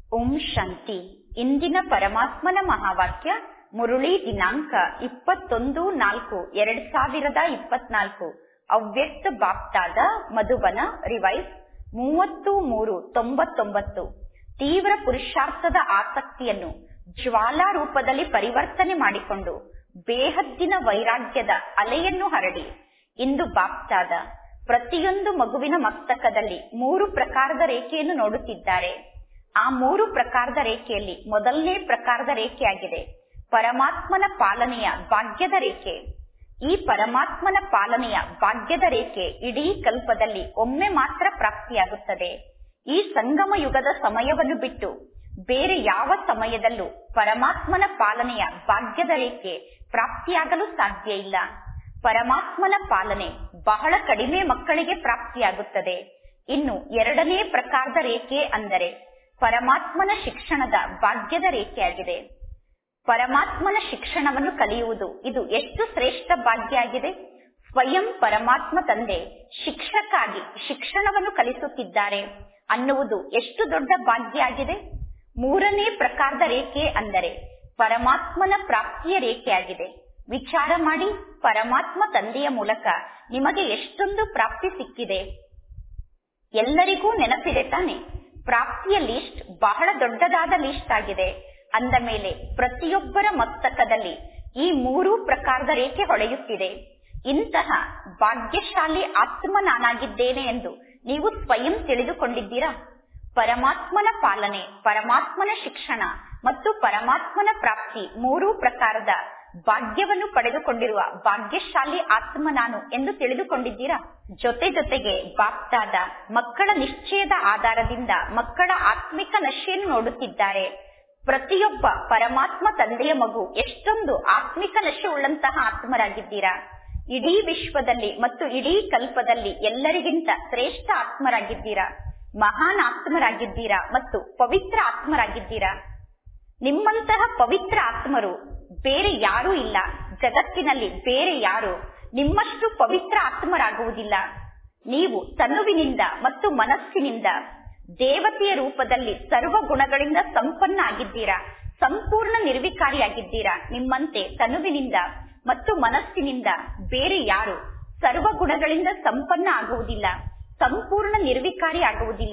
ಓಂ ಶಾಂತಿ ಇಂದಿನ ಪರಮಾತ್ಮನ ಮಹಾವಾಕ್ಯ ಮುರುಳಿ ದಿನಾಂಕ ಇಪ್ಪತ್ತೊಂದು ನಾಲ್ಕು ಎರಡ್ ಸಾವಿರದ ಇಪ್ಪತ್ನಾಲ್ಕು ಅವ್ಯಕ್ತ ಬಾಪ್ತಾದ ಮಧುಬನ ರಿವೈಸ್ ಮೂವತ್ತು ಮೂರು ತೊಂಬತ್ತೊಂಬತ್ತು ತೀವ್ರ ಪುರುಷಾರ್ಥದ ಆಸಕ್ತಿಯನ್ನು ಜ್ವಾಲಾ ರೂಪದಲ್ಲಿ ಪರಿವರ್ತನೆ ಮಾಡಿಕೊಂಡು ಬೇಹದ್ದಿನ ವೈರಾಗ್ಯದ ಅಲೆಯನ್ನು ಹರಡಿ ಇಂದು ಬಾಪ್ತಾದ ಪ್ರತಿಯೊಂದು ಮಗುವಿನ ಮಸ್ತಕದಲ್ಲಿ ಮೂರು ಪ್ರಕಾರದ ರೇಖೆಯನ್ನು ನೋಡುತ್ತಿದ್ದಾರೆ ಆ ಮೂರು ಪ್ರಕಾರದ ರೇಖೆಯಲ್ಲಿ ಮೊದಲನೇ ಪ್ರಕಾರದ ರೇಖೆಯಾಗಿದೆ ಪರಮಾತ್ಮನ ಪಾಲನೆಯ ಭಾಗ್ಯದ ರೇಖೆ ಈ ಪರಮಾತ್ಮನ ಪಾಲನೆಯ ಭಾಗ್ಯದ ರೇಖೆ ಇಡೀ ಕಲ್ಪದಲ್ಲಿ ಒಮ್ಮೆ ಮಾತ್ರ ಪ್ರಾಪ್ತಿಯಾಗುತ್ತದೆ ಈ ಸಂಗಮ ಯುಗದ ಸಮಯವನ್ನು ಬಿಟ್ಟು ಬೇರೆ ಯಾವ ಸಮಯದಲ್ಲೂ ಪರಮಾತ್ಮನ ಪಾಲನೆಯ ಭಾಗ್ಯದ ರೇಖೆ ಪ್ರಾಪ್ತಿಯಾಗಲು ಸಾಧ್ಯ ಇಲ್ಲ ಪರಮಾತ್ಮನ ಪಾಲನೆ ಬಹಳ ಕಡಿಮೆ ಮಕ್ಕಳಿಗೆ ಪ್ರಾಪ್ತಿಯಾಗುತ್ತದೆ ಇನ್ನು ಎರಡನೇ ಪ್ರಕಾರದ ರೇಖೆ ಅಂದರೆ ಪರಮಾತ್ಮನ ಶಿಕ್ಷಣದ ಭಾಗ್ಯದ ರೇಖೆಯಾಗಿದೆ ಪರಮಾತ್ಮನ ಶಿಕ್ಷಣವನ್ನು ಕಲಿಯುವುದು ಇದು ಎಷ್ಟು ಶ್ರೇಷ್ಠ ಭಾಗ್ಯ ಆಗಿದೆ ಸ್ವಯಂ ಪರಮಾತ್ಮ ತಂದೆ ಶಿಕ್ಷಕಾಗಿ ಶಿಕ್ಷಣವನ್ನು ಕಲಿಸುತ್ತಿದ್ದಾರೆ ಅನ್ನುವುದು ಎಷ್ಟು ದೊಡ್ಡ ಭಾಗ್ಯ ಆಗಿದೆ ಮೂರನೇ ಪ್ರಕಾರದ ರೇಖೆ ಅಂದರೆ ಪರಮಾತ್ಮನ ಪ್ರಾಪ್ತಿಯ ರೇಖೆಯಾಗಿದೆ ವಿಚಾರ ಮಾಡಿ ಪರಮಾತ್ಮ ತಂದೆಯ ಮೂಲಕ ನಿಮಗೆ ಎಷ್ಟೊಂದು ಪ್ರಾಪ್ತಿ ಸಿಕ್ಕಿದೆ ಎಲ್ಲರಿಗೂ ನೆನಪಿದೆ ತಾನೆ ಪ್ರಾಪ್ತಿಯ ಲಿಸ್ಟ್ ಬಹಳ ದೊಡ್ಡದಾದ ಲಿಸ್ಟ್ ಆಗಿದೆ ಅಂದ ಮೇಲೆ ಪ್ರತಿಯೊಬ್ಬರ ಮಸ್ತಕದಲ್ಲಿ ಈ ಮೂರು ಪ್ರಕಾರದ ರೇಖೆ ಹೊಳೆಯುತ್ತಿದೆ ಇಂತಹ ಭಾಗ್ಯಶಾಲಿ ಆತ್ಮ ನಾನಾಗಿದ್ದೇನೆ ಎಂದು ನೀವು ಸ್ವಯಂ ತಿಳಿದುಕೊಂಡಿದ್ದೀರಾ ಪರಮಾತ್ಮನ ಪಾಲನೆ ಪರಮಾತ್ಮನ ಶಿಕ್ಷಣ ಮತ್ತು ಪರಮಾತ್ಮನ ಪ್ರಾಪ್ತಿ ಮೂರೂ ಪ್ರಕಾರದ ಭಾಗ್ಯವನ್ನು ಪಡೆದುಕೊಂಡಿರುವ ಭಾಗ್ಯಶಾಲಿ ಆತ್ಮ ನಾನು ಎಂದು ತಿಳಿದುಕೊಂಡಿದ್ದೀರಾ ಜೊತೆ ಜೊತೆಗೆ ಬಾಪ್ತಾದ ಮಕ್ಕಳ ನಿಶ್ಚಯದ ಆಧಾರದಿಂದ ಮಕ್ಕಳ ಆತ್ಮಿಕ ನಶೆಯನ್ನು ನೋಡುತ್ತಿದ್ದಾರೆ ಪ್ರತಿಯೊಬ್ಬ ಪರಮಾತ್ಮ ತಂದೆಯ ಮಗು ಎಷ್ಟೊಂದು ಆತ್ಮಿಕ ನಶೆ ಉಳ್ಳಂತಹ ಆತ್ಮರಾಗಿದ್ದೀರಾ ಇಡೀ ವಿಶ್ವದಲ್ಲಿ ಮತ್ತು ಇಡೀ ಕಲ್ಪದಲ್ಲಿ ಎಲ್ಲರಿಗಿಂತ ಶ್ರೇಷ್ಠ ಆತ್ಮರಾಗಿದ್ದೀರಾ ಮಹಾನ್ ಆತ್ಮರಾಗಿದ್ದೀರಾ ಮತ್ತು ಪವಿತ್ರ ಆತ್ಮರಾಗಿದ್ದೀರಾ ನಿಮ್ಮಂತಹ ಪವಿತ್ರ ಆತ್ಮರು ಬೇರೆ ಯಾರೂ ಇಲ್ಲ ಜಗತ್ತಿನಲ್ಲಿ ಬೇರೆ ಯಾರು ನಿಮ್ಮಷ್ಟು ಪವಿತ್ರ ಆತ್ಮರಾಗುವುದಿಲ್ಲ ನೀವು ತನುವಿನಿಂದ ಮತ್ತು ಮನಸ್ಸಿನಿಂದ ದೇವತೆಯ ರೂಪದಲ್ಲಿ ಸರ್ವ ಗುಣಗಳಿಂದ ಸಂಪನ್ನ ಆಗಿದ್ದೀರಾ ಸಂಪೂರ್ಣ ನಿರ್ವಿಕಾರಿಯಾಗಿದ್ದೀರಾ ನಿಮ್ಮಂತೆ ತನುವಿನಿಂದ ಮತ್ತು ಮನಸ್ಸಿನಿಂದ ಬೇರೆ ಯಾರು ಸರ್ವ ಗುಣಗಳಿಂದ ಸಂಪನ್ನ ಆಗುವುದಿಲ್ಲ ಸಂಪೂರ್ಣ ನಿರ್ವಿಕಾರಿ ಆಗುವುದಿಲ್ಲ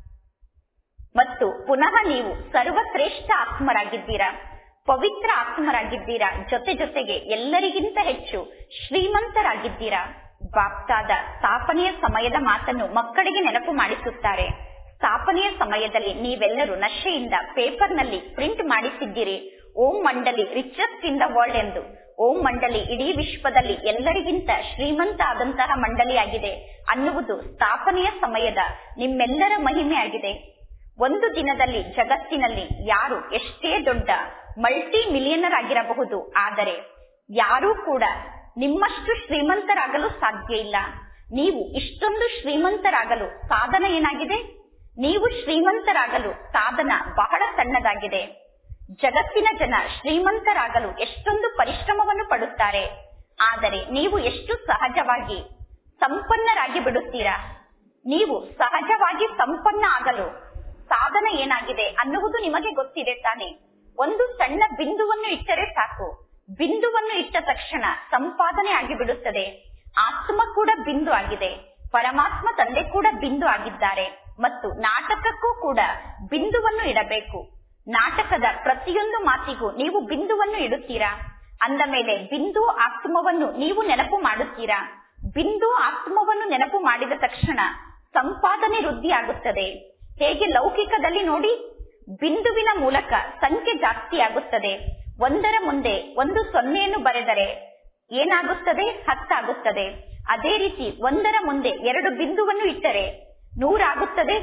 ಮತ್ತು ಪುನಃ ನೀವು ಸರ್ವಶ್ರೇಷ್ಠ ಆತ್ಮರಾಗಿದ್ದೀರಾ ಪವಿತ್ರ ಆತ್ಮರಾಗಿದ್ದೀರಾ ಜೊತೆ ಜೊತೆಗೆ ಎಲ್ಲರಿಗಿಂತ ಹೆಚ್ಚು ಶ್ರೀಮಂತರಾಗಿದ್ದೀರಾ ಬಾಪ್ತಾದ ಸ್ಥಾಪನೆಯ ಸಮಯದ ಮಾತನ್ನು ಮಕ್ಕಳಿಗೆ ನೆನಪು ಮಾಡಿಸುತ್ತಾರೆ ಸ್ಥಾಪನೆಯ ಸಮಯದಲ್ಲಿ ನೀವೆಲ್ಲರೂ ನಶೆಯಿಂದ ಪೇಪರ್ನಲ್ಲಿ ಪ್ರಿಂಟ್ ಮಾಡಿಸಿದ್ದೀರಿ Om Mandali richest in the world ಎಂದು ಓಂ ಮಂಡಲಿ ಇಡೀ ವಿಶ್ವದಲ್ಲಿ ಎಲ್ಲರಿಗಿಂತ ಶ್ರೀಮಂತ ಆದಂತಹ ಮಂಡಳಿಯಾಗಿದೆ ಅನ್ನುವುದು ಸ್ಥಾಪನೆಯ ಸಮಯದ ನಿಮ್ಮೆಲ್ಲರ ಮಹಿಮೆ ಆಗಿದೆ ಒಂದು ದಿನದಲ್ಲಿ ಜಗತ್ತಿನಲ್ಲಿ ಯಾರು ಎಷ್ಟೇ ದೊಡ್ಡ ಮಲ್ಟಿ ಮಿಲಿಯನರ್ ಆಗಿರಬಹುದು ಆದರೆ ಯಾರೂ ಕೂಡ ನಿಮ್ಮಷ್ಟು ಶ್ರೀಮಂತರಾಗಲು ಸಾಧ್ಯ ಇಲ್ಲ ನೀವು ಇಷ್ಟೊಂದು ಶ್ರೀಮಂತರಾಗಲು ಸಾಧನ ಏನಾಗಿದೆ ನೀವು ಶ್ರೀಮಂತರಾಗಲು ಸಾಧನ ಬಹಳ ಸಣ್ಣದಾಗಿದೆ ಜಗತ್ತಿನ ಜನ ಶ್ರೀಮಂತರಾಗಲು ಎಷ್ಟೊಂದು ಪರಿಶ್ರಮವನ್ನು ಪಡುತ್ತಾರೆ ಆದರೆ ನೀವು ಎಷ್ಟು ಸಹಜವಾಗಿ ಸಂಪನ್ನರಾಗಿ ಬಿಡುತ್ತೀರಾ ನೀವು ಸಹಜವಾಗಿ ಸಂಪನ್ನ ಆಗಲು ಸಾಧನ ಏನಾಗಿದೆ ಅನ್ನುವುದು ನಿಮಗೆ ಗೊತ್ತಿದೆ ತಾನೆ ಒಂದು ಸಣ್ಣ ಬಿಂದುವನ್ನು ಇಟ್ಟರೆ ಸಾಕು ಬಿಂದುವನ್ನು ಇಟ್ಟ ತಕ್ಷಣ ಸಂಪಾದನೆ ಆಗಿಬಿಡುತ್ತದೆ ಆತ್ಮ ಕೂಡ ಬಿಂದು ಆಗಿದೆ ಪರಮಾತ್ಮ ತಂದೆ ಕೂಡ ಬಿಂದು ಆಗಿದ್ದಾರೆ ಮತ್ತು ನಾಟಕಕ್ಕೂ ಕೂಡ ಬಿಂದುವನ್ನು ಇಡಬೇಕು ನಾಟಕದ ಪ್ರತಿಯೊಂದು ಮಾತಿಗೂ ನೀವು ಬಿಂದುವನ್ನು ಇಡುತ್ತೀರಾ ಅಂದ ಮೇಲೆ ಬಿಂದು ಆತ್ಮವನ್ನು ನೀವು ನೆನಪು ಮಾಡುತ್ತೀರಾ ಬಿಂದು ಆತ್ಮವನ್ನು ನೆನಪು ಮಾಡಿದ ತಕ್ಷಣ ಸಂಪಾದನೆ ವೃದ್ಧಿ ಆಗುತ್ತದೆ ಹೇಗೆ ಲೌಕಿಕದಲ್ಲಿ ನೋಡಿ ಬಿಂದುವಿನ ಮೂಲಕ ಸಂಖ್ಯೆ ಜಾಸ್ತಿ ಆಗುತ್ತದೆ ಒಂದರ ಮುಂದೆ ಒಂದು ಸೊನ್ನೆಯನ್ನು ಬರೆದರೆ ಏನಾಗುತ್ತದೆ ಹತ್ತಾಗುತ್ತದೆ ಅದೇ ರೀತಿ ಒಂದರ ಮುಂದೆ ಎರಡು ಬಿಂದುವನ್ನು ಇಟ್ಟರೆ ನೂರಾಗುತ್ತದೆ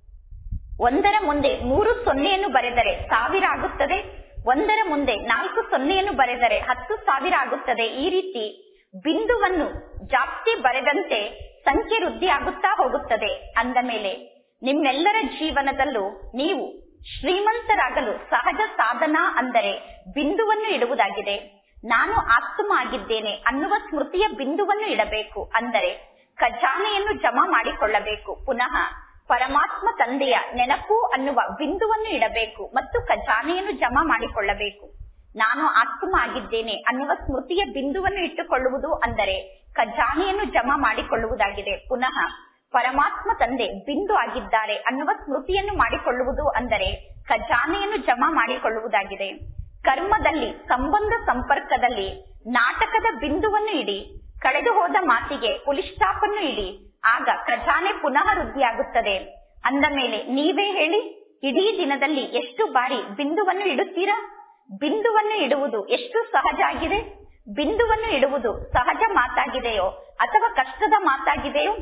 ಒಂದರ ಮುಂದೆ ಮೂರು ಸೊನ್ನೆಯನ್ನು ಬರೆದರೆ ಸಾವಿರ ಆಗುತ್ತದೆ ಒಂದರ ಮುಂದೆ ನಾಲ್ಕು ಸೊನ್ನೆಯನ್ನು ಬರೆದರೆ ಹತ್ತು ಸಾವಿರ ಆಗುತ್ತದೆ ಈ ರೀತಿ ಬಿಂದುವನ್ನು ಜಾಸ್ತಿ ಬರೆದಂತೆ ಸಂಖ್ಯೆ ವೃದ್ಧಿ ಆಗುತ್ತಾ ಹೋಗುತ್ತದೆ ಅಂದ ಮೇಲೆ ನಿಮ್ಮೆಲ್ಲರ ಜೀವನದಲ್ಲೂ ನೀವು ಶ್ರೀಮಂತರಾಗಲು ಸಹಜ ಸಾಧನ ಅಂದರೆ ಬಿಂದುವನ್ನು ಇಡುವುದಾಗಿದೆ ನಾನು ಆತ್ಮ ಆಗಿದ್ದೇನೆ ಅನ್ನುವ ಸ್ಮೃತಿಯ ಬಿಂದುವನ್ನು ಇಡಬೇಕು ಅಂದರೆ ಖಜಾನೆಯನ್ನು ಜಮಾ ಮಾಡಿಕೊಳ್ಳಬೇಕು ಪುನಃ ಪರಮಾತ್ಮ ತಂದೆಯ ನೆನಪು ಅನ್ನುವ ಬಿಂದುವನ್ನು ಇಡಬೇಕು ಮತ್ತು ಖಜಾನೆಯನ್ನು ಜಮಾ ಮಾಡಿಕೊಳ್ಳಬೇಕು ನಾನು ಆತ್ಮ ಆಗಿದ್ದೇನೆ ಅನ್ನುವ ಸ್ಮೃತಿಯ ಬಿಂದುವನ್ನು ಇಟ್ಟುಕೊಳ್ಳುವುದು ಅಂದರೆ ಖಜಾನೆಯನ್ನು ಜಮಾ ಮಾಡಿಕೊಳ್ಳುವುದಾಗಿದೆ ಪುನಃ ಪರಮಾತ್ಮ ತಂದೆ ಬಿಂದು ಆಗಿದ್ದಾರೆ ಅನ್ನುವ ಸ್ಮೃತಿಯನ್ನು ಮಾಡಿಕೊಳ್ಳುವುದು ಅಂದರೆ ಖಜಾನೆಯನ್ನು ಜಮಾ ಮಾಡಿಕೊಳ್ಳುವುದಾಗಿದೆ ಕರ್ಮದಲ್ಲಿ ಸಂಬಂಧ ಸಂಪರ್ಕದಲ್ಲಿ ನಾಟಕದ ಬಿಂದುವನ್ನು ಇಡಿ ಕಳೆದು ಹೋದ ಮಾತಿಗೆ ಪುಲಿಸ್ಟಾಪನ್ನು ಇಡಿ ಆಗ ಖಜಾನೆ ಪುನಃ ವೃದ್ಧಿಯಾಗುತ್ತದೆ ಅಂದ ಮೇಲೆ ನೀವೇ ಹೇಳಿ ಇಡೀ ದಿನದಲ್ಲಿ ಎಷ್ಟು ಬಾರಿ ಬಿಂದುವನ್ನು ಇಡುತ್ತೀರಾ ಬಿಂದುವನ್ನು ಇಡುವುದು ಎಷ್ಟು ಸಹಜ ಆಗಿದೆ ಬಿಂದುವನ್ನು ಇಡುವುದು ಸಹಜ ಮಾತಾಗಿದೆಯೋ ಅಥವಾ ಕಷ್ಟದ ಮಾತಾಗಿದೆಯೋ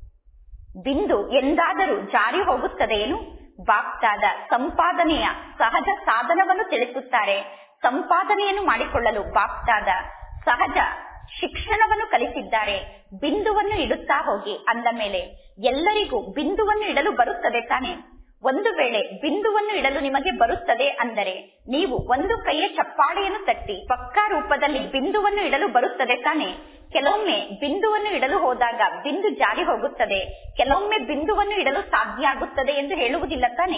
ಬಿಂದು ಎಂದಾದರೂ ಜಾರಿ ಹೋಗುತ್ತದೆಯೇನು ಬಾಕ್ತಾದ ಸಂಪಾದನೆಯ ಸಹಜ ಸಾಧನವನ್ನು ತಿಳಿಸುತ್ತಾರೆ ಸಂಪಾದನೆಯನ್ನು ಮಾಡಿಕೊಳ್ಳಲು ಬಾಕ್ತಾದ ಸಹಜ ಶಿಕ್ಷಣವನ್ನು ಕಲಿಸಿದ್ದಾರೆ ಬಿಂದುವನ್ನು ಇಡುತ್ತಾ ಹೋಗಿ ಅಂದ ಮೇಲೆ ಎಲ್ಲರಿಗೂ ಬಿಂದುವನ್ನು ಇಡಲು ಬರುತ್ತದೆ ತಾನೆ ಒಂದು ವೇಳೆ ಬಿಂದುವನ್ನು ಇಡಲು ನಿಮಗೆ ಬರುತ್ತದೆ ಅಂದರೆ ನೀವು ಒಂದು ಕೈಯ ಚಪ್ಪಾಳೆಯನ್ನು ತಟ್ಟಿ ಪಕ್ಕಾ ರೂಪದಲ್ಲಿ ಬಿಂದುವನ್ನು ಇಡಲು ಬರುತ್ತದೆ ತಾನೆ ಕೆಲವೊಮ್ಮೆ ಬಿಂದುವನ್ನು ಇಡಲು ಹೋದಾಗ ಬಿಂದು ಜಾರಿ ಹೋಗುತ್ತದೆ ಕೆಲವೊಮ್ಮೆ ಬಿಂದುವನ್ನು ಇಡಲು ಸಾಧ್ಯ ಆಗುತ್ತದೆ ಎಂದು ಹೇಳುವುದಿಲ್ಲ ತಾನೆ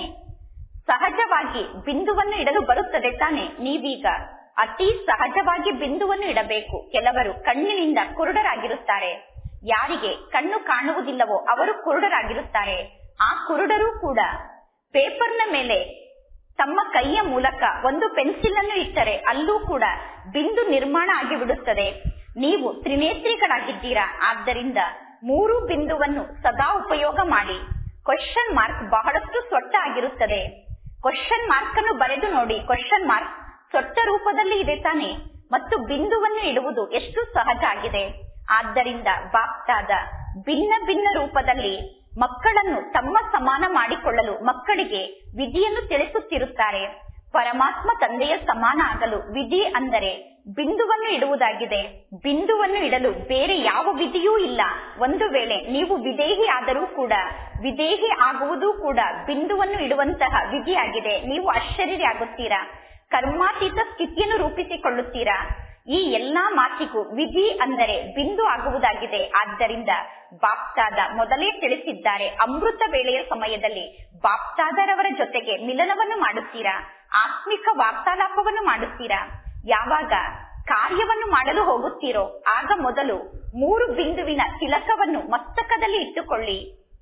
ಸಹಜವಾಗಿ ಬಿಂದುವನ್ನು ಇಡಲು ಬರುತ್ತದೆ ತಾನೆ ನೀವೀಗ ಅತಿ ಸಹಜವಾಗಿ ಬಿಂದುವನ್ನು ಇಡಬೇಕು ಕೆಲವರು ಕಣ್ಣಿನಿಂದ ಕುರುಡರಾಗಿರುತ್ತಾರೆ ಯಾರಿಗೆ ಕಣ್ಣು ಕಾಣುವುದಿಲ್ಲವೋ ಅವರು ಕುರುಡರಾಗಿರುತ್ತಾರೆ ಆ ಕುರುಡರು ಕೂಡ ಪೇಪರ್ನ ಮೇಲೆ ತಮ್ಮ ಕೈಯ ಮೂಲಕ ಒಂದು ಪೆನ್ಸಿಲ್ ಅನ್ನು ಇಟ್ಟರೆ ಅಲ್ಲೂ ಕೂಡ ಬಿಂದು ನಿರ್ಮಾಣ ಆಗಿಬಿಡುತ್ತದೆ ನೀವು ತ್ರಿನೇತ್ರಿಗಳಾಗಿದ್ದೀರಾ ಆದ್ದರಿಂದ ಮೂರು ಬಿಂದುವನ್ನು ಸದಾ ಉಪಯೋಗ ಮಾಡಿ ಕ್ವಶನ್ ಮಾರ್ಕ್ ಬಹಳಷ್ಟು ಸೊಟ್ಟ ಆಗಿರುತ್ತದೆ ಕ್ವಶನ್ ಮಾರ್ಕ್ ಅನ್ನು ಬರೆದು ನೋಡಿ ಕ್ವಶನ್ ಮಾರ್ಕ್ ಸೊಟ್ಟ ರೂಪದಲ್ಲಿ ಇದೆ ತಾನೆ ಮತ್ತು ಬಿಂದುವನ್ನು ಇಡುವುದು ಎಷ್ಟು ಸಹಜ ಆಗಿದೆ ಆದ್ದರಿಂದ ಬಾಪ್ತಾದ ಭಿನ್ನ ಭಿನ್ನ ರೂಪದಲ್ಲಿ ಮಕ್ಕಳನ್ನು ತಮ್ಮ ಸಮಾನ ಮಾಡಿಕೊಳ್ಳಲು ಮಕ್ಕಳಿಗೆ ವಿಧಿಯನ್ನು ತಿಳಿಸುತ್ತಿರುತ್ತಾರೆ ಪರಮಾತ್ಮ ತಂದೆಯ ಸಮಾನ ಆಗಲು ವಿಧಿ ಅಂದರೆ ಬಿಂದುವನ್ನು ಇಡುವುದಾಗಿದೆ ಬಿಂದುವನ್ನು ಇಡಲು ಬೇರೆ ಯಾವ ವಿಧಿಯೂ ಇಲ್ಲ ಒಂದು ವೇಳೆ ನೀವು ವಿದೇಹಿ ಆದರೂ ಕೂಡ ವಿದೇಹಿ ಆಗುವುದು ಕೂಡ ಬಿಂದುವನ್ನು ಇಡುವಂತಹ ವಿಧಿಯಾಗಿದೆ ನೀವು ಆಶ್ಚರ್ಯರಾಗುತ್ತೀರಾ ಕರ್ಮಾತೀತ ಸ್ಥಿತಿಯನ್ನು ರೂಪಿಸಿಕೊಳ್ಳುತ್ತೀರಾ ಈ ಎಲ್ಲಾ ಮಾತಿಗೂ ವಿಧಿ ಅಂದರೆ ಬಿಂದು ಆಗುವುದಾಗಿದೆ ಆದ್ದರಿಂದ ಬಾಪ್ತಾದ ಮೊದಲೇ ತಿಳಿಸಿದ್ದಾರೆ ಅಮೃತ ವೇಳೆಯ ಸಮಯದಲ್ಲಿ ಬಾಪ್ತಾದರವರ ಜೊತೆಗೆ ಮಿಲನವನ್ನು ಮಾಡುತ್ತೀರಾ ಆತ್ಮಿಕ ವಾರ್ತಾಲಾಪವನ್ನು ಮಾಡುತ್ತೀರಾ ಯಾವಾಗ ಕಾರ್ಯವನ್ನು ಮಾಡಲು ಹೋಗುತ್ತೀರೋ ಆಗ ಮೊದಲು ಮೂರು ಬಿಂದುವಿನ ತಿಲಕವನ್ನು ಮಸ್ತಕದಲ್ಲಿ ಇಟ್ಟುಕೊಳ್ಳಿ